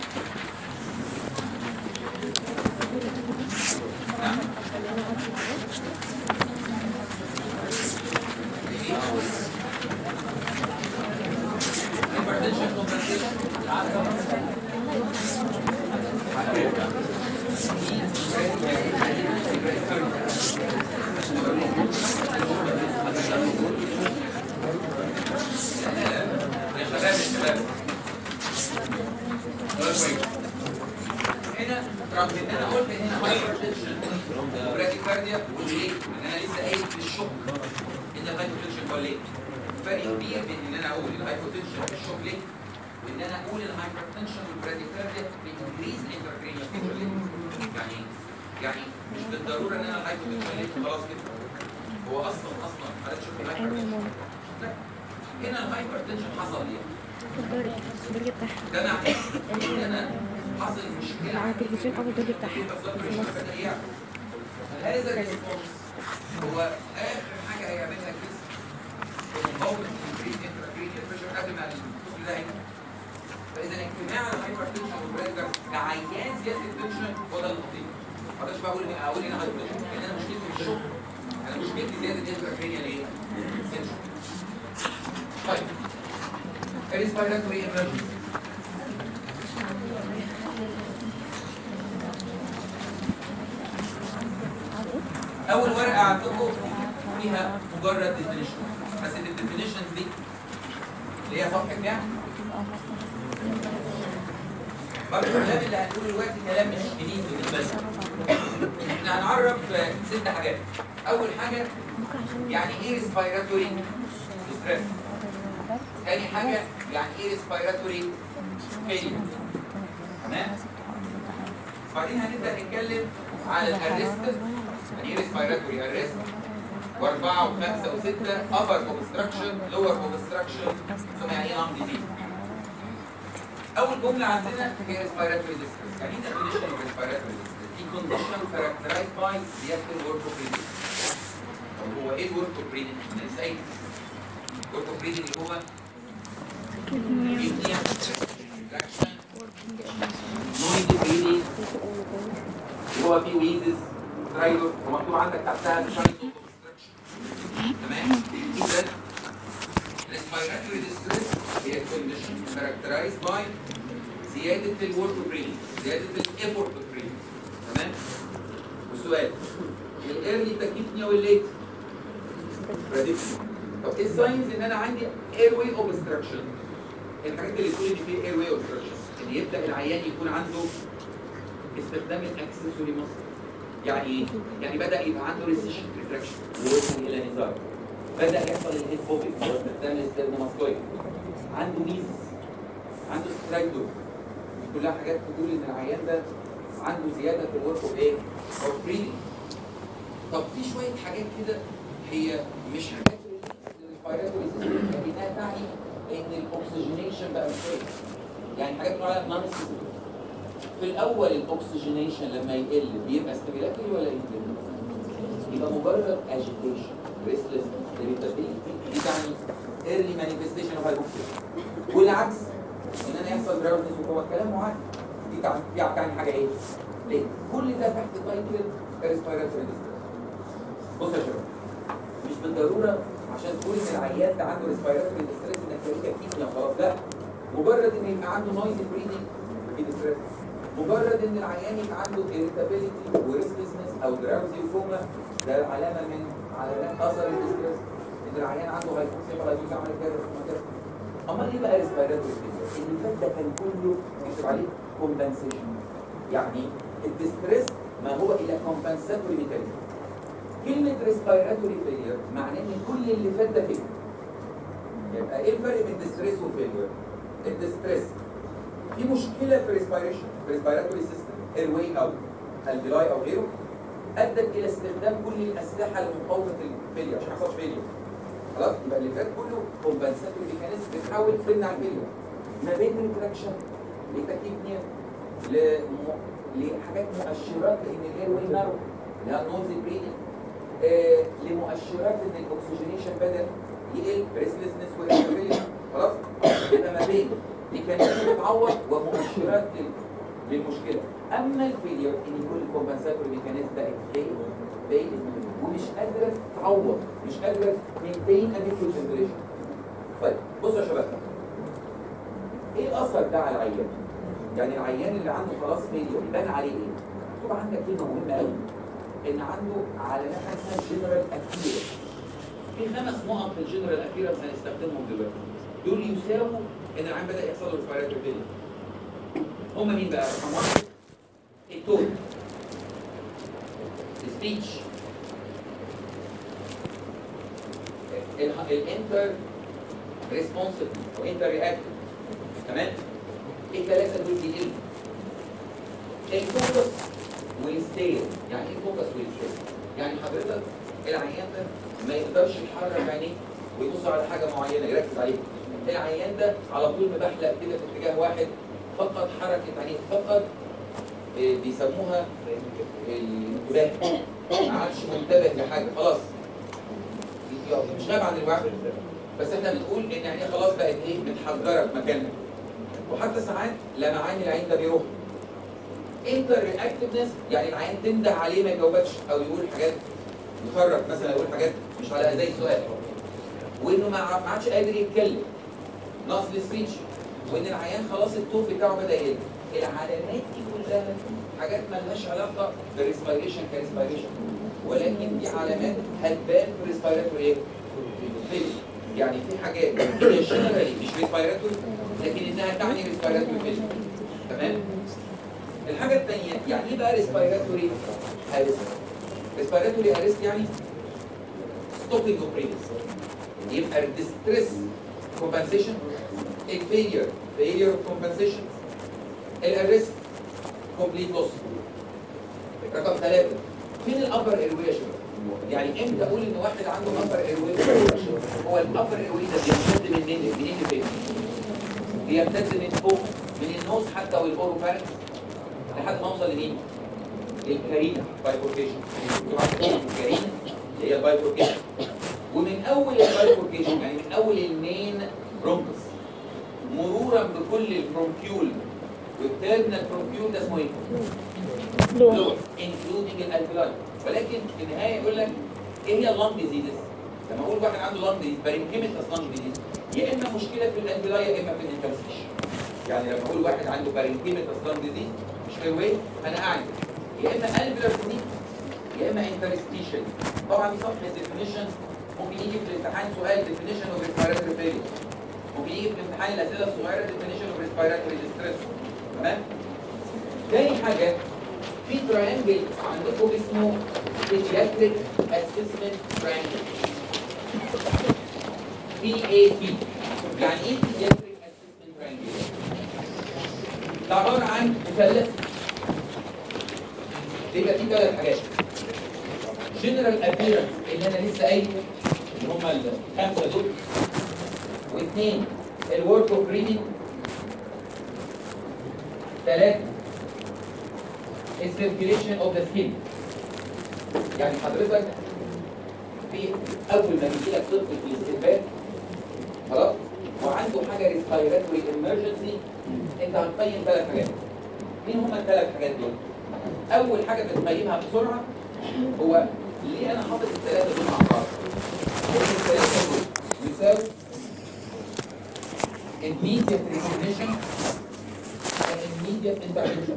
نعم hypertension compensation يا شباب يا شباب سؤال كويس هنا رغم ان انا قلت هنا هايبرتنشن وبراديكارديا وليه؟ ان انا لسه قايل في الشوك ان الهايبرتنشن هو ليه؟ فرق كبير بين ان انا اقول الهايبرتنشن في الشوك ليه؟ وان انا اقول الهايبرتنشن والبراديكارديا بانكريز الانتركرينيال يعني يعني مش بالضروره ان انا الهايبرتنشن ليه خلاص كده هو اصلا اصلا حضرتك شوف الهايبرتنشن لا هنا الهايبرتنشن حصل ليه؟ الدوري الدوري بتاعها ده معناه ان انا حصل مشكله على التلفزيون اول دوري بتاعها في بالظبط مش بدا يعمل هذا الريسبونس هو اخر حاجه هيعملها الجسم المقاومه الانكريز انتراكرينيال بريشر قبل ما الطفل ده هيموت فاذا اجتماع الهايبرتنشن والبريدر كعيان زياده التنشن هو ده الخطير ما اقدرش بقى اقول اقول انا هايبرتنشن لان انا مشكلتي مش شغل انا مشكلتي زياده انتراكرينيال ايه؟ تنشن طيب الريسبيراتوري ايمرجنسي اول ورقه عندكم فيها مجرد ديفينيشن بس الديفينيشن دي اللي هي صفحه كام؟ برضه الكلام اللي هنقوله دلوقتي كلام مش جديد بالنسبه لنا احنا هنعرف آه، ست حاجات اول حاجه يعني ايه ريسبيراتوري ستريس تاني حاجه يعني ايه ريسبيراتوري فيلير تمام بعدين هنبدا نتكلم على الارست يعني ايه ريسبيراتوري ارست واربعه وخمسه وسته upper obstruction lower obstruction ثم يعني ايه lung disease اول جمله عندنا هي respiratory distress يعني ايه definition of respiratory distress دي condition characterized by reactive work of breathing طب هو ايه الورك اوف بريدنج؟ احنا لسه قايل ورك اوف بريدنج اللي هو apnea contraction noisy breathing اللي هو في ويزز ترايدور ومكتوب عندك تحتها شايتو تمام اذا respiratory distress هي condition characterized by زيادة الورك بريدنج زيادة الايفورت بريدنج تمام والسؤال الايرلي تاكيبنيا والليت براديكشن طب ايه الساينز ان انا عندي اير واي اوبستراكشن الحاجات اللي تقول ان في اير واي اوبستراكشن ان يبدا العيان يكون عنده استخدام الاكسسوري مصر يعني ايه؟ يعني بدا يبقى عنده ريسيشن ريفراكشن ووصل الى نزار بدا يحصل الهيد فوبيك هو استخدام الاسترنوماسكويد عنده ميزس عنده سترايدور دي كلها حاجات تقول ان العيان ده عنده زياده في الورك اوف ايه؟ اوف بريدنج طب في شويه حاجات كده هي مش حاجات للريسبيراتوري سيستم لكنها تعني ان الاكسجينيشن بقى مش كويس يعني حاجات بنقول عليها نون في الاول الاكسجينيشن لما يقل بيبقى ستابيلاتوري ولا يقل؟ يبقى مجرد اجيتيشن ريسلس irritability دي تعني early manifestation of hypoxia والعكس ان انا يحصل دراوزنس وهو كلام معين دي تعني دي تعني حاجه ايه؟ ليه؟ كل ده تحت تايتل ريسبيراتوري ديستريس بص يا شباب مش بالضروره عشان تقول ان العيان ده عنده ريسبيراتوري ديستريس انك تلاقيه كيميا خلاص لا مجرد ان يبقى عنده نويزي بريدنج في ديستريس مجرد ان العيان يبقى عنده irritability وريسلسنس او دراوزي وكوما ده علامه من علامات اثر الديستريس ان العيان عنده هايبوكسيا فلا يجوز عمل كده ثم كده امال ايه بقى ريسبيراتوري فيلير اللي فات ده كان كله بيكتب عليه كومبنسيشن يعني الديستريس ما هو الا كومبنساتوري ميكانيزم كلمه ريسبيراتوري فيلير معناه ان كل اللي فات ده فيلير يبقى ايه الفرق بين ديستريس وفيلير الديستريس في مشكله في الريسبيريشن في الريسبيراتوري سيستم اير واي او الفيلاي او غيره ادت الى استخدام كل الاسلحه لمقاومه الفيلير عشان ما يحصلش فيلير خلاص يبقى اللي فات كله كومبنساتوري ميكانيزم بتحاول تمنع الفيلير ما بين ريتراكشن لتكيبنيا لم... لحاجات مؤشرات لان الاير واي نارو اللي هي نوزي بريدنج آه لمؤشرات ان الاكسجينيشن بدا يقل ريسلسنس وإرتابيليتي خلاص يبقى ما بين ميكانيزم بتعوض ومؤشرات لل- للمشكله اما الفيلير ان كل كومبنساتوري ميكانيزم بقت فيل فيل ومش قادره تعوض مش قادره مينتين اديكوت فنتريشن طيب بصوا يا شباب ايه الاثر ده على العيان؟ يعني العيان اللي عنده خلاص فيلير يبان عليه ايه؟ مكتوب عندك كلمه مهمه قوي ان عنده علامات اسمها جنرال اكيرا في خمس نقط في الجنرال اكيرا هنستخدمهم دلوقتي دول يساووا ان العيان بدا يحصل له ريسبيراتوري فيلير هم مين بقى؟ رقم واحد التون السبيتش الانتر ريسبونسيف او انتر رياكتيف تمام؟ الثلاثه دول بيقلوا الفوكس والستيل يعني ايه الفوكس والستيل؟ يعني حضرتك العيان ده ما يقدرش يحرك عينيه ويبص على حاجه معينه يركز عليها العيان ده على طول مبحلق كده في اتجاه واحد فقد حركه عينيه فقد آه، بيسموها الانتباه ما عادش منتبه لحاجه خلاص مش غايب عن الوعي بس احنا بنقول ان عينيه خلاص بقت ايه متحجره في مكانها وحتى ساعات لمعان العين ده بيروح انتر رياكتفنس يعني العيان تنده عليه ما يجاوبكش او يقول حاجات يخرج مثلا يقول حاجات مش على زي سؤال وانه ما ع- ما عادش قادر يتكلم نقص السبيتش وان العيان خلاص التوب بتاعه بدا يقل العلامات دي كلها حاجات مالهاش علاقه بالريسبيريشن كريسبيريشن ولكن دي علامات هتبان في ريسبيراتوري ايه؟ فيلير يعني في حاجات هي جنرالي مش ريسبيراتوري لكن انها تعني ريسبيراتوري فيلير تمام؟ الحاجة الثانية يعني ايه بقى ريسبيراتوري اريست؟ ريسبيراتوري اريست يعني ستوبينج اوف بريدنس يبقى الديستريس كومبنسيشن الفيلير فيلير اوف كومبنسيشن الاريست كومبليت لوس رقم ثلاثة فين الابر ايروي يا شباب؟ يعني امتى اقول ان واحد عنده ابر ايروي هو الابر ايروي ده بيمتد منين منين لفين؟ بيمتد من فوق من النوز حتى والاورو فارنكس لحد ما اوصل لمين؟ للكارينا بايفوركيشن الكارينا اللي هي البايفوركيشن ومن اول البايفوركيشن يعني من اول المين برونكس مرورا بكل البرونكيول والتيرمينال برونكيول ده اسمه ايه؟ لور انكلودنج الالفيلاي ولكن في النهايه يقول لك ايه هي اللانج ديزيزز؟ لما اقول واحد عنده لانج ديزيز بارينكيميتاس لانج ديزيز يا اما مشكله في الالفيلاي يا اما في الانترستيشن يعني لما اقول واحد عنده بارينكيميتاس لانج ديزيز مش ايروي انا اعرف يا اما الفيلر ديزيز يا اما انترستيشن طبعا دي صفحه ديفينيشن ممكن يجي في الامتحان سؤال ديفينيشن اوف ريسبيراتوري فيلير ممكن يجي في الامتحان الاسئله الصغيره ديفينيشن اوف ريسبيراتوري ديستريس تمام تاني حاجه في تراينجل عندكم اسمه بيدياتريك اسسمنت تراينجل بي اي تي يعني ايه بيدياتريك اسسمنت تراينجل ده عباره عن مثلث يبقى فيه ثلاث حاجات جنرال ابيرنس اللي انا لسه قايله اللي هم الخمسه دول واثنين الورك اوف ريدنج ثلاثه السيركيليشن اوف ذا سكين يعني حضرتك في اول ما بيجي لك طفل في الاستقبال خلاص وعنده حاجه ريسبيراتوري ايمرجنسي انت هتقيم ثلاث حاجات مين هم الثلاث حاجات دول؟ اول حاجه بتقيمها بسرعه هو ليه انا حاطط الثلاثه دول مع بعض؟ لان الثلاثه دول يساوي immediate recognition and immediate intervention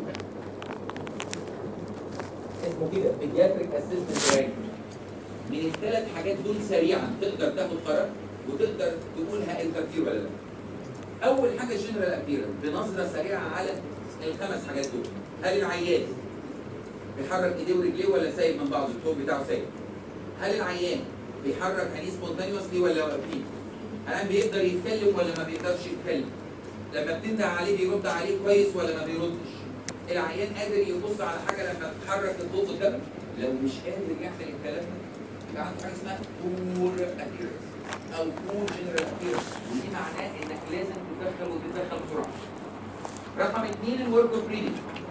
اسمه كده pediatric assistant rank من الثلاث حاجات دول سريعا تقدر تاخد قرار وتقدر تقولها انترفير ولا لا اول حاجه جنرال ابيرنس بنظره سريعه على الخمس حاجات دول هل العيان بيحرك ايديه ورجليه ولا سايب من بعض التوب بتاعه سايب هل العيان بيحرك عينيه سبونتانيوسلي ولا واقفين العيان بيقدر يتكلم ولا ما بيقدرش يتكلم لما بتنده عليه بيرد عليه كويس ولا ما بيردش العيان قادر يبص على حاجه لما تتحرك الضوء ده لو مش قادر يعمل الكلام ده يبقى عنده حاجه اسمها بور ابيرنس او بور جنرال ابيرنس ودي معناه انك لازم تدخل وتتدخل بسرعه رقم اثنين الورك اوف ريدنج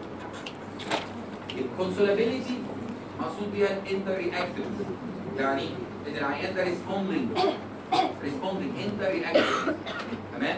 الكونسولابيلتي مقصود بيها الانتر رياكتيف يعني ان العيان ده ريسبوندنج ريسبوندنج انتر رياكتيف تمام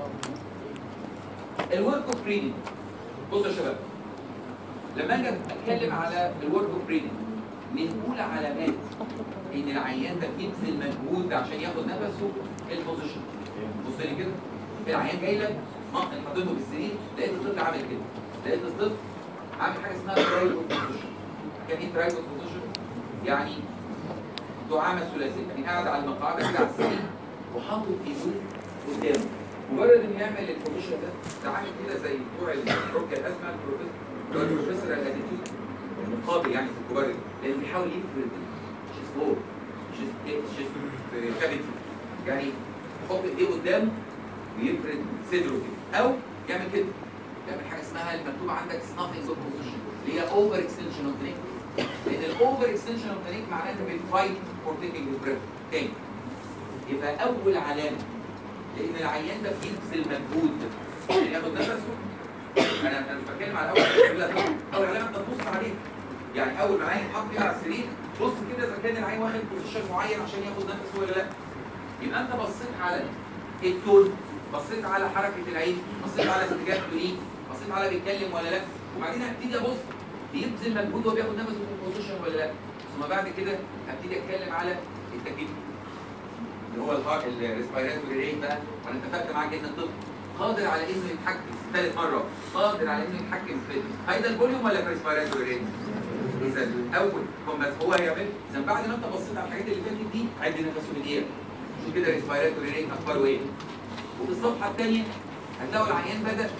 الورك اوف ريدنج بصوا يا شباب لما اجي اتكلم على الورك اوف ريدنج من اولى علامات ان العيان ده بيبذل مجهود عشان ياخد نفسه البوزيشن بص لي كده العيان جاي لك منطق حاططه في السرير لقيت الطفل عامل كده لقيت الطفل عامل حاجه اسمها ترايبل بوزيشن كان ايه ترايبل بوزيشن؟ يعني دعامه ثلاثيه يعني قاعد على المقعده كده على السرير وحاطط ايديه قدامه مجرد انه يعمل البوزيشن ده ده عامل كده زي بتوع الركيه الازمه البروفيسور البروفيسور الاتيتيود المقابل يعني في الكبار لانه بيحاول يفرد شيست فور شيست شيست كافيتي يعني يحط ايديه قدامه ويفرد صدره كده او يعمل كده يعمل حاجه اسمها المكتوب عندك سنافنج اوف بوزيشن اللي هي اوفر اكستنشن اوف ذا نيك لان الاوفر اكستنشن اوف ذا نيك معناه انت بتفايت فور تيكينج بريث تاني يبقى اول علامه لان العيان ده بيبذل مجهود عشان ياخد نفسه انا انا مش بتكلم على اول علامه اول علامه انت تبص عليه يعني اول ما العين يتحط كده على السرير بص كده اذا كان العين واخد بوزيشن معين عشان ياخد نفسه ولا لا يبقى انت بصيت على التون بصيت على حركه العين بصيت على استجابته ليه بصيت على بيتكلم ولا لا وبعدين هبتدي ابص بيبذل مجهود وهو بياخد نفسه في البوزيشن ولا لا ثم بعد كده هبتدي اتكلم على التكييف اللي هو الهارت الريسبيراتوري ريت بقى وانا اتفقت معاك ان الطفل قادر على انه يتحكم ثالث مره قادر على انه يتحكم في هيدا الفوليوم ولا في الريسبيراتوري ريت؟ اذا اول كومباس هو هيعمل اذا بعد ما انت بصيت على الحاجات اللي فاتت دي عد نفسه بالدقيقه شوف كده ريسبيراتوري ريت اخباره ايه وفي الصفحه الثانيه هتلاقوا العيان بدا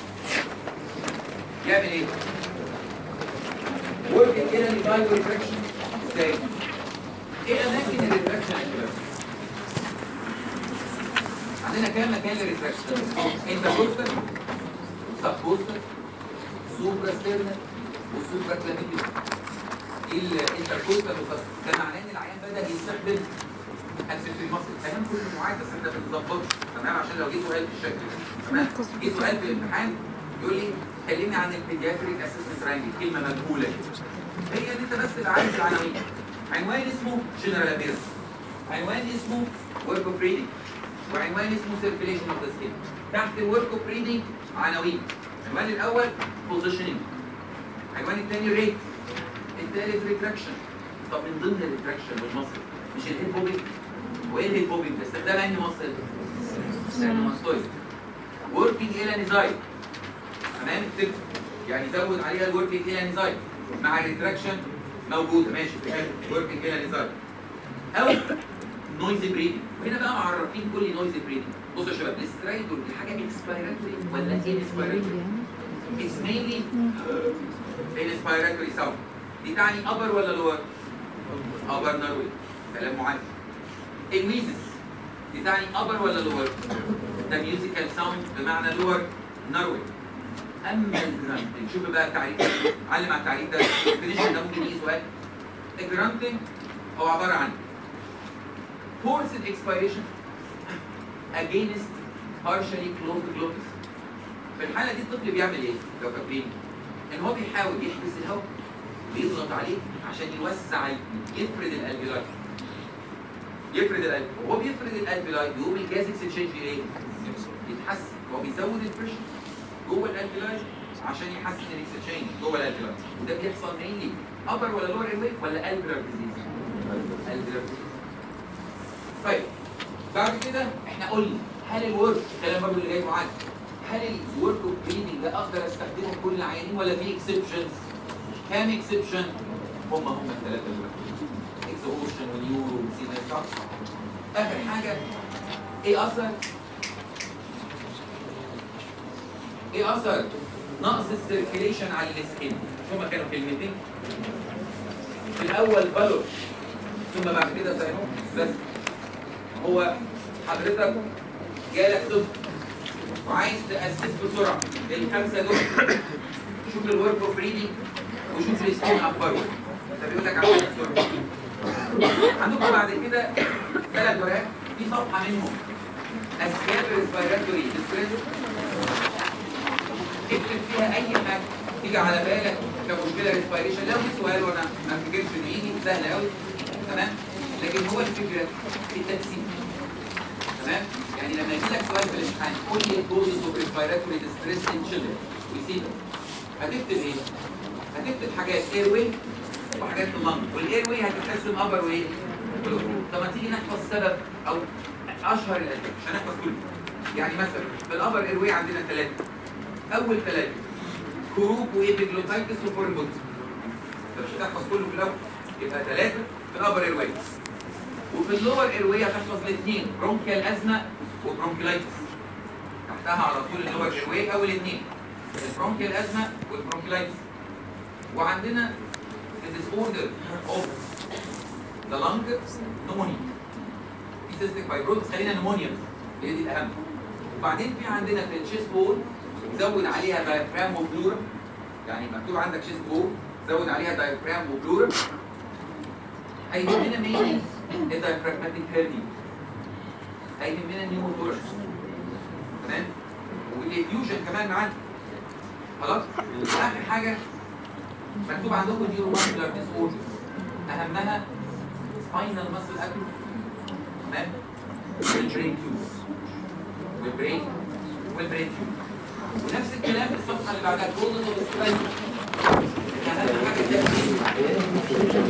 يعمل ايه؟ ورك الى الفايبر ريفراكشن ازاي؟ ايه اماكن الريفراكشن يا شباب؟ عندنا كام مكان للريفراكشن؟ انت بوستر سب بوستر سوبرا ستيرنال وسوبرا كلاميديا الانتركوستال ده معناه ان العيان بدا يستخدم اكسسوري ماسل فاهم كل المعاد بس انت بتظبطه تمام عشان لو جه سؤال بالشكل ده تمام جه سؤال في الامتحان يقول لي كلمني عن البيدياتريك اسسمنت رانجل كلمه مجهوله كده هي ان انت بس تبقى عارف العناوين عنوان اسمه جنرال ابيرنس عنوان اسمه ورك اوف ريدنج وعنوان اسمه سيركيليشن اوف ذا سكين تحت الورك اوف ريدنج عناوين العنوان الاول بوزيشننج العنوان الثاني ريت الثالث ريتراكشن طب من ضمن الريتراكشن والمصل مش الهيد بوبينج وايه الهيد بوبينج ده استخدام انهي مصل؟ سيرموستويد وركينج الى نزايد تمام التب يعني زود عليها الوركينج الى نزايد مع الريتراكشن موجوده ماشي في حلو وركينج الى نزايد او نويزي بريدنج وهنا بقى معرفين كل نويزي بريدنج بصوا يا شباب الاسترايدور دي حاجه اكسبيراتوري ولا انسبيراتوري؟ It's mainly inspiratory sound دي تعني upper ولا lower؟ upper نروي كلام معين الميزس دي تعني upper ولا lower؟ ده musical sound بمعنى lower نروي اما الجرانتنج شوف بقى التعريف ده علم على التعريف ده الديفينيشن ده ممكن يجي سؤال الجرانتنج هو عباره عن forced expiration against partially closed glottis في الحاله دي الطفل بيعمل ايه لو فاكرين ان هو بيحاول يحبس الهواء بيضغط عليه عشان يوسع يفرد الالفيولاي يفرد الالفيولاي وهو بيفرد الالفيولاي يقوم الجاز اكسشينج ايه يتحسن هو بيزود البريشر جوه الالفيولاي عشان يحسن الاكسشينج جوه الالفيولاي وده بيحصل مينلي ابر ولا لور اير ولا الفيولار ديزيز الفيولار طيب بعد كده احنا قلنا هل الورك الكلام برضه اللي جاي معانا هل الورك اوف بريدنج ده اقدر استخدمه في كل العيانين ولا في اكسبشنز؟ كام اكسبشن؟ هم هم الثلاثه اللي اكزوشن ونيورو وسينس اخر حاجه ايه اثر؟ ايه اثر نقص السيركيليشن على السكين؟ هما كانوا كلمتين في الاول بالور ثم بعد كده ساينوم بس هو حضرتك جالك طفل وعايز تأسس بسرعة الخمسة دول شوف الورك اوف ريدنج وشوف السكين اكبر ده بيقول لك عشان بسرعة عندكم بعد كده ثلاث ورقات في صفحة منهم أسباب ريسبيراتوري ديستريس اكتب فيها أي حاجة تيجي على بالك كمشكلة ريسبيريشن لو في سؤال وأنا ما افتكرش إنه يجي سهل قوي تمام لكن هو الفكرة في التقسيم تمام يعني لما يجي لك سؤال في الامتحان قول لي الكوزز اوف ريسبيراتوري ديستريس ان تشيلدرن ويسيبك هتكتب ايه؟ هتكتب حاجات اير واي وحاجات في اللنج والاير واي هتتقسم ابر وايه؟ طب ما تيجي نحفظ سبب او اشهر الاسباب مش هنحفظ كله يعني مثلا في الابر اير واي عندنا ثلاثه اول ثلاثه كروب وايبيجلوتايتس وفورين بودز انت مش هتحفظ كله في الاول يبقى ثلاثه في الابر اير واي وفي اللور ايروي هتحفظ الاثنين برونكيال ازمه وبرونكيلايتس تحتها على طول اللور ايروي اول اثنين البرونكيال ازمه والبرونكيلايتس وعندنا الديسوردر اوف ذا لانج نمونيا في سيستيك فايبروز خلينا نمونيا هي دي الاهم وبعدين في عندنا في الشيست وول زود عليها دايفرام وبلورا يعني مكتوب عندك شيست وول زود عليها دايفرام وبلورا هيهمنا مين الدايفراجماتيك هيرني هيهمنا النيوموثوركس تمام والديفيوجن كمان معانا خلاص اخر حاجه مكتوب عندكم نيوروماسكولار ديس اوردر اهمها سباينال ماسل اتروفي تمام والبرين تيوب والبرين والبرين تيوب ونفس الكلام في الصفحه اللي بعدها جولدن اوف اهم حاجه التأثير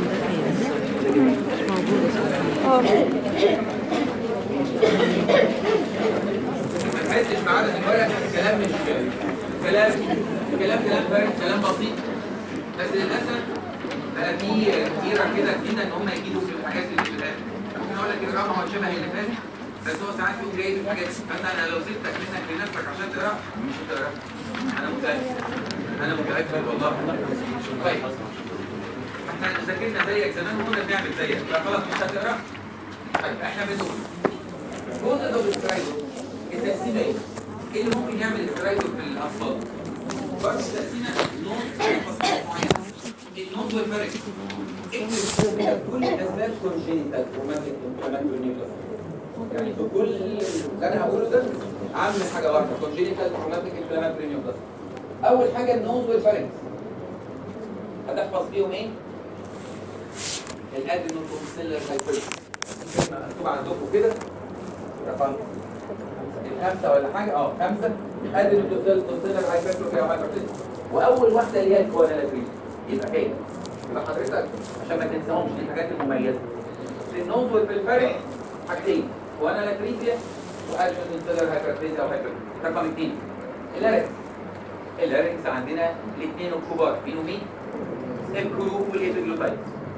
ما تحسش بعدد الورق الكلام مش كلام كلام كلام فارغ كلام بسيط بس للاسف بقى في كتيره كده جديده ان هم يجيبوا في الحاجات اللي في الاخر ممكن اقول لك الرقم هو شبه اللي فات بس هو ساعات يقوم جايب الحاجات فانت انا لو سبتك منك لنفسك عشان تقرا مش هتقرا انا متاكد انا متاكد والله طيب احنا ذاكرنا زيك زمان وكنا بنعمل زيك فخلاص مش هتقرا طيب احنا بنقول جزء ده بالسترايدر التقسيمه ايه؟ ايه اللي ممكن يعمل السترايدر في الاطفال؟ برضه التقسيمه نوت معينه النوت والفرق اكتب كل الاسباب كونجينيتال روماتيك انفلاماتوري يعني في كل اللي انا هقوله ده عامل حاجه واحده كونجينيتال روماتيك انفلاماتوري نيوبلاس اول حاجه النوز والفرنكس هتحفظ فيهم ايه؟ الادينوكونسيلر هايبرس كلمه مكتوبه عندكم كده رقم الخمسه ولا حاجه اه خمسه ادينوكونسيلر هايبرس هايبرس واول واحده اللي هي الكوانالاتريز يبقى كده يبقى حضرتك عشان ما تنساهمش دي الحاجات المميزه في النوز والفرنكس حاجتين كوانالاتريزيا وادينوكونسيلر هايبرس وهايبرس رقم اثنين اللاركس اللاركس عندنا الاثنين الكبار مين ومين؟ الكروب والإيبيجلوتايد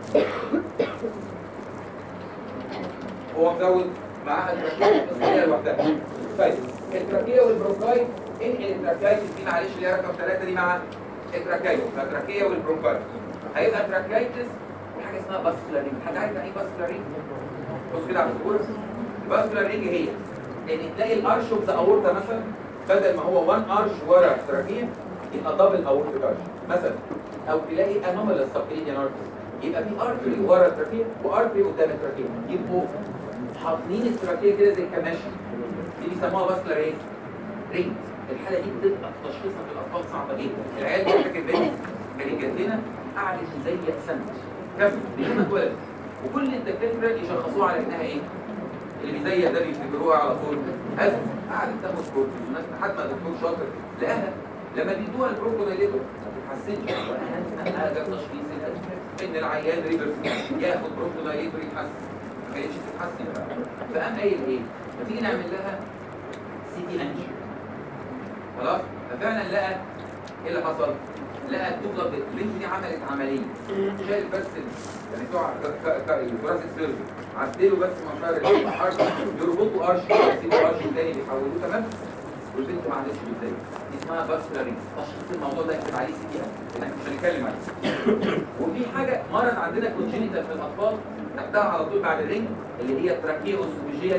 هو مزود معاها التراكية بس هي لوحدها طيب التراكية والبرونكايت انقل التراكيتس دي معلش اللي هي رقم ثلاثة دي مع التراكية التراكية والبرونكايت هيبقى تراكيتس وحاجة اسمها باسكولار رينج حد عارف يعني ايه باسكولار رينج؟ بص كده على الصورة الباسكولار رينج هي ان تلاقي الارش اوف ذا اورتا مثلا بدل ما هو 1 ارش ورا التراكية يبقى دبل اورتيك ارش مثلا او تلاقي انومالس سبكليديان ارتري يبقى في ارتري ورا التراكيه وارتري قدام التراكيه يبقوا حاطين التراكيه كده زي الكماشة دي بيسموها باسكولار ايه؟ رينج الحاله دي بتبقى تشخيصها في الاطفال صعبه جدا العيال دي فاكر بنت كانت جات لنا قعدت زي سنه كمل ليه ما اتولدت وكل الدكاتره يشخصوها على انها ايه؟ اللي بيزيق ده بيفتكروها على طول ازمه قعدت تاخد كورتيزونات لحد ما دكتور شاطر لقاها لما بيدوها البروكوناليتور ما بتتحسنش واهم حاجه تشخيص الازمه ان العيان ريفرس ياخد بروكوناليتور يتحسن ما كانتش تتحسن بقى فقام قايل ايه؟ ما تيجي نعمل لها سي تي انجيو خلاص ففعلا لقى ايه اللي حصل؟ لقى التوبلا البنت دي عملت عمليه شالت بس ال- يعني بتوع الثوراسيك سيرجري عدلوا بس مسار الارش يربطوا ارش يسيبوا ارش تاني بيحولوه تمام والبنت ما عادتش بتضايق دي اسمها باسكولارينج تشخيص الموضوع ده اكتب عليه سي تي ان احنا مش هنتكلم عليه وفي حاجه مرض عندنا كونجينيتال في الاطفال تحتها على طول بعد الرينج اللي هي تراكيوسوفيجيال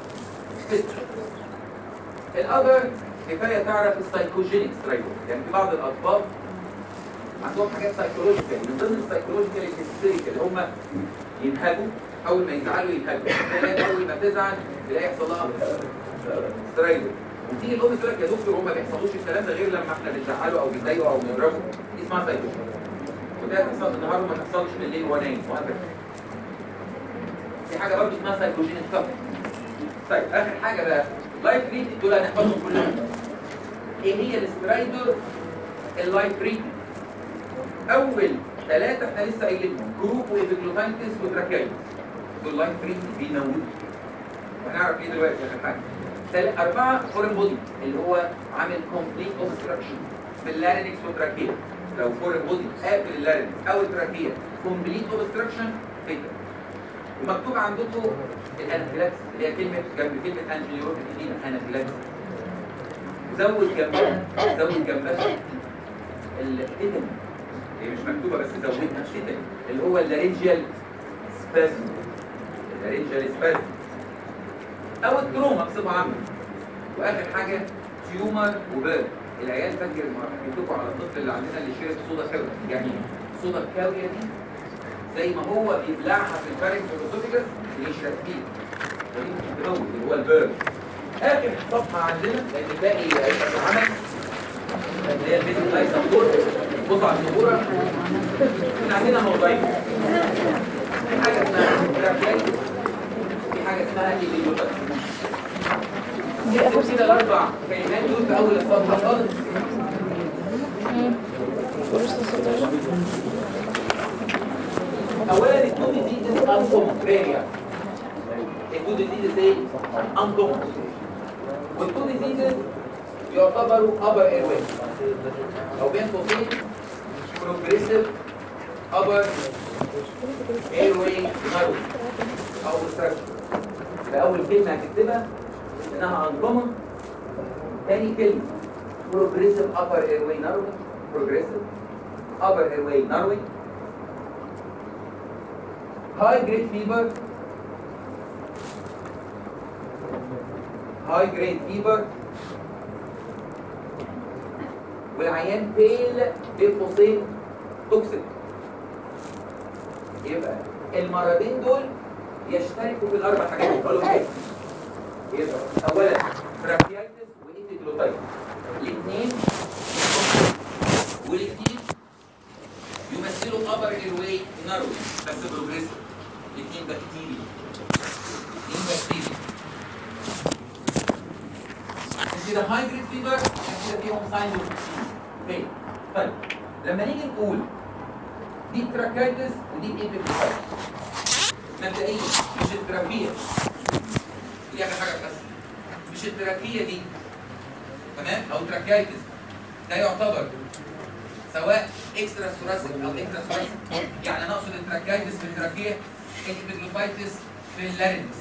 الاذر كفايه تعرف السايكوجينيك سترايكو يعني في بعض الاطفال عندهم حاجات سايكولوجيكال من ضمن السايكولوجيكال الهستيريكال اللي هم ينهجوا اول ما يزعلوا ينهجوا تلاقي اول ما تزعل تلاقي يحصل لها سترايكو وتيجي الام تقول لك يا دكتور هم ما بيحصلوش الكلام ده غير لما احنا بنزعله او بنضايقه او بنضربه دي اسمها سايكولوجي وده تحصل بالنهار وما تحصلش بالليل وهو نايم وهكذا في حاجه برضه اسمها سايكوجينيك ستاف طيب اخر حاجه بقى لايف ريد دول هنحفظهم كلهم ايه هي السترايدر اللايف ريد اول ثلاثه احنا لسه قايلينهم جروب وايبيجلوتايتس وتراكيتس دول لايف ريد بيموتوا وهنعرف ليه دلوقتي اخر حاجه تل- أربعة فورين بودي اللي هو عامل كومبليت اوبستراكشن في اللارينكس والتراكية لو فورين بودي قابل اللارينكس أو التراكية كومبليت اوبستراكشن فيتر ومكتوب عندكم الانفلاكس اللي هي كلمة جنب كلمة انجيوروتيك دي انفلاكس زود جنبها زود جنبها التيتن هي مش مكتوبة بس زودها التيتن اللي هو اللارينجيال سبازم اللارينجيال سبازم او التروما بصفه عامه واخر حاجه تيومر وبيرد العيال فاكر لما حكيت لكم على الطفل اللي عندنا اللي شرب صودا كاويه يعني صودا الكاويه دي زي ما هو بيبلعها في الفارنج والاسوفيجاس يشرب فيه ودي بتموت اللي هو البيرد اخر صفحه عندنا لان الباقي هيبقى في العمل اللي هي البيت لايس سبورت بص على السبوره احنا عندنا موضوعين في حاجه اسمها تراكيتس في حاجه اسمها ايبيليوتاس دي اخر كده الاربع كلمات دول في اول الصفحه خالص اولا التو ديزيز انكومن فيريا التو ديزيز ايه انكومن والتو ديزيز يعتبروا ابر ايروي او بين قوسين بروجريسيف upper airway narrowing او obstruction يبقى اول كلمه هتكتبها انها uncommon تاني كلمه progressive upper airway narrowing progressive upper airway narrowing high grade fever high grade fever والعيان بيل بين قوسين توكسيك يبقى المرضين دول يشتركوا في الاربع حاجات اللي قالوا ايه يبقى اولا تراكيايتس وايتيجلوتايتس الاثنين والاثنين يمثلوا ابر ايرواي ناروي بس بروجريسيف الاثنين بكتيريا الاثنين بكتيريا كده هاي جريد فيبر كده فيهم ساين اوكي طيب لما نيجي نقول دي تراكايتس ودي ايبيكوسايتس مبدئيا مش التراكيه دي اخر حاجه بس مش التراكيه دي تمام او تراكايتس ده يعتبر سواء اكسترا ثوراسيك او انترا ثوراسيك يعني انا اقصد التراكايتس في التراكيه الابيجلوفايتس في اللارينكس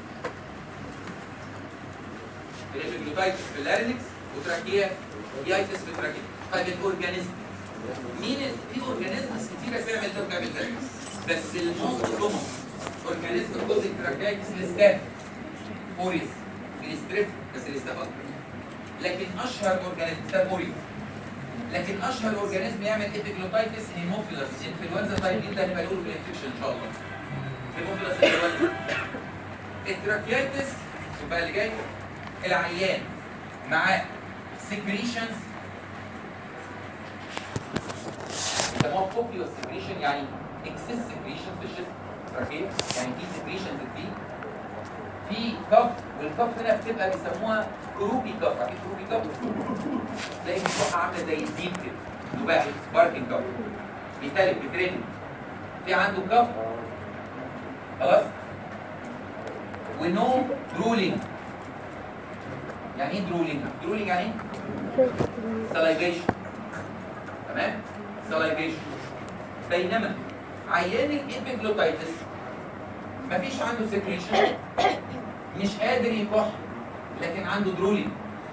الابيجلوفايتس في اللارينكس وتراكيه يايتس في التراكيه طيب الاورجانيزم مين ال... في اورجانيزمز كتيره بتعمل ده وبتعمل ده بس الموست كومن اورجانيزم كوز التراكايتس الستاف موريس الستريب بس الستاف اكتر لكن اشهر اورجانيزم ستاف موريس لكن اشهر اورجانيزم يعمل ايبيجلوتايتس هيموفيلس انفلونزا تايب جدا هنبقى نقول في الانفكشن ان شاء الله هيموفيلس انفلونزا التراكيايتس يبقى اللي جاي العيان معاه سكريشنز يسموها كوبيوس سكريشن يعني اكسس سكريشن في الجسم تراكيه يعني في سكريشنز كتير في كف والكف هنا بتبقى بيسموها كروبي كف عارفين كروبي كف تلاقي مفتوحه عامله زي الديب كده نباح باركنج كف بيتلف بيترن في عنده كف خلاص ونو درولينج يعني ايه درولينج؟ درولينج يعني ايه؟ سلايفيشن تمام؟ سلايفيشن بينما عيان الابيجلوتايتس مفيش عنده سكريشن مش قادر يكح لكن عنده درولينج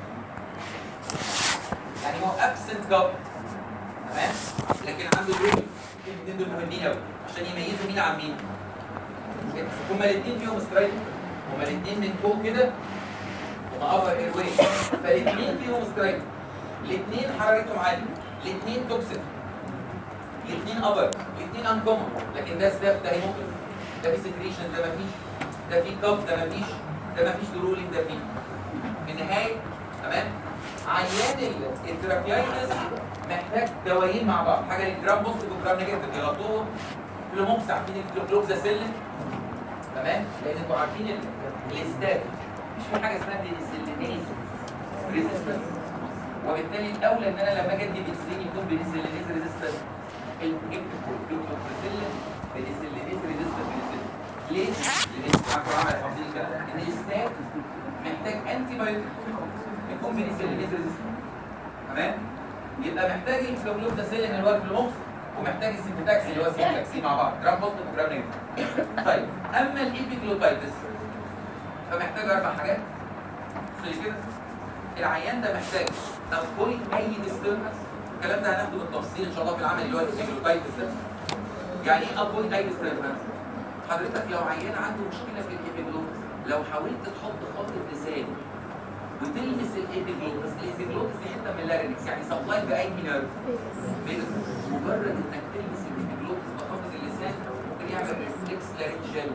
يعني هو ابسنت كاب تمام لكن عنده درولينج الاثنين دول مهمين قوي عشان يميزوا مين عن مين هما الاثنين فيهم سترايك هما الاثنين من فوق كده هما ابر اير واي فالاثنين فيهم سترايك الاثنين حرارتهم عاليه الاثنين توكسيك الاثنين ابر الاثنين انكومن لكن ده ستاف ده هيموفيلس ده في سكريشن ده مفيش ده في كف ده مفيش ده مفيش درولينج ده فيه في النهايه تمام عيان التراكيايتس محتاج دوايين مع بعض حاجه للجرام بوزيتيف وجرام نيجاتيف يغطوهم فلوموكس عارفين الفلوكساسيلين تمام لان انتوا عارفين ال- الاستاف مش في حاجه اسمها بنسلينيز ريزيستنس وبالتالي الاولى ان انا لما اجي ادي بنسلين يكون بنسلينيز ريزيستنس الفلوكساسيلين بنسلينيز ريزيستنس بنسلين ليه؟ لان انتوا عارفين عمل حافظين كده ان الاستاف محتاج انتي بايوتيك يكون بنسلينيز ريزيستنس تمام؟ يبقى محتاج الفلوكساسيلين اللي هو الفلوموكس ومحتاج السيمبتاكس اللي هو السيمبتاكسي مع بعض جرام بوزيتيف وجرام نيجاتيف طيب اما الابيجلوتايتس فمحتاج اربع حاجات زي كده العيان ده محتاج افويد اي ديستربنس الكلام ده هناخده بالتفصيل ان شاء الله في العمل اللي هو الابيجلوتايتس ده يعني ايه افويد اي ديستربنس حضرتك لو عيان عنده مشكله في الابيجلوتس لو حاولت تحط خط لسان وتلمس الابيجلوتس الابيجلوتس دي حته من اللارينكس يعني سبلاي باي نيرف مجرد انك تلمس الابيجلوتس بخط اللسان ممكن يعمل ريفلكس لارينجال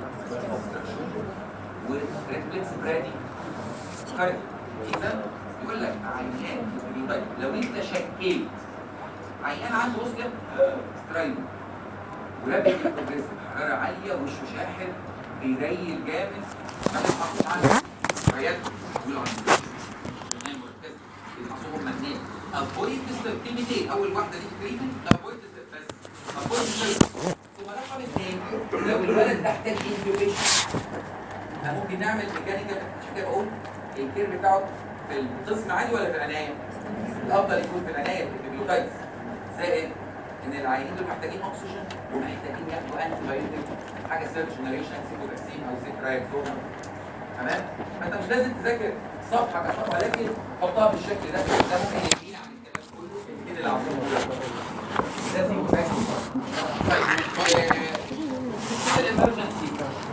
وريفلكس برادي فرق اذا يقول لك عيان طيب لو انت شكيت عيان عنده وصل سترايد ورابط بروجريسيف حراره عاليه وشه شاحب بيريل جامد ما تفحصوش عنه عيان يقول عنده نايم مركز يفحصوهم منين افويد ديستركتيفيتي اول واحده دي تقريبا افويد بس افويد ثم رقم اثنين لو الولد تحتاج انكيوبيشن ممكن نعمل ميكانيكال عشان كده بقول الكير بتاعه في القسم عادي ولا في العنايه؟ الافضل يكون في العنايه في البيوتايتس زائد ان العيانين دول محتاجين اكسجين ومحتاجين ياخدوا انتي بايوتيك حاجه سيرش جنريشن سيكوفاكسين او سيترايكسون تمام فانت مش لازم تذاكر صفحه كصفحه لكن حطها بالشكل ده ده ممكن يبين عن الكلام كله كده العظيم لازم يبقى فاهم طيب الامرجنسي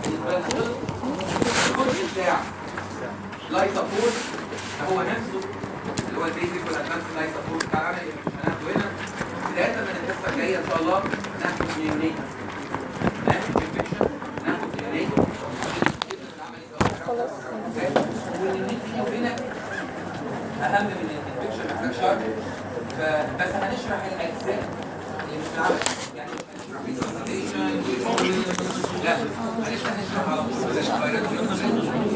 الجزء بتاع لايف سبورت هو نفسه اللي هو البيزك والادفانس لايف سبورت بتاع العمل اللي مش هناخده هنا بدايه من الحصه الجايه ان شاء الله ناخد نيونيت ناخد انفكشن ناخد نيونيت خلاص والنيونيت دي هنا اهم من الانفكشن محتاج شرح فبس هنشرح الاجزاء اللي مش العمل يعني مش هنشرح resuscitation لا هنشرح هنشرح على طول بلاش فيروس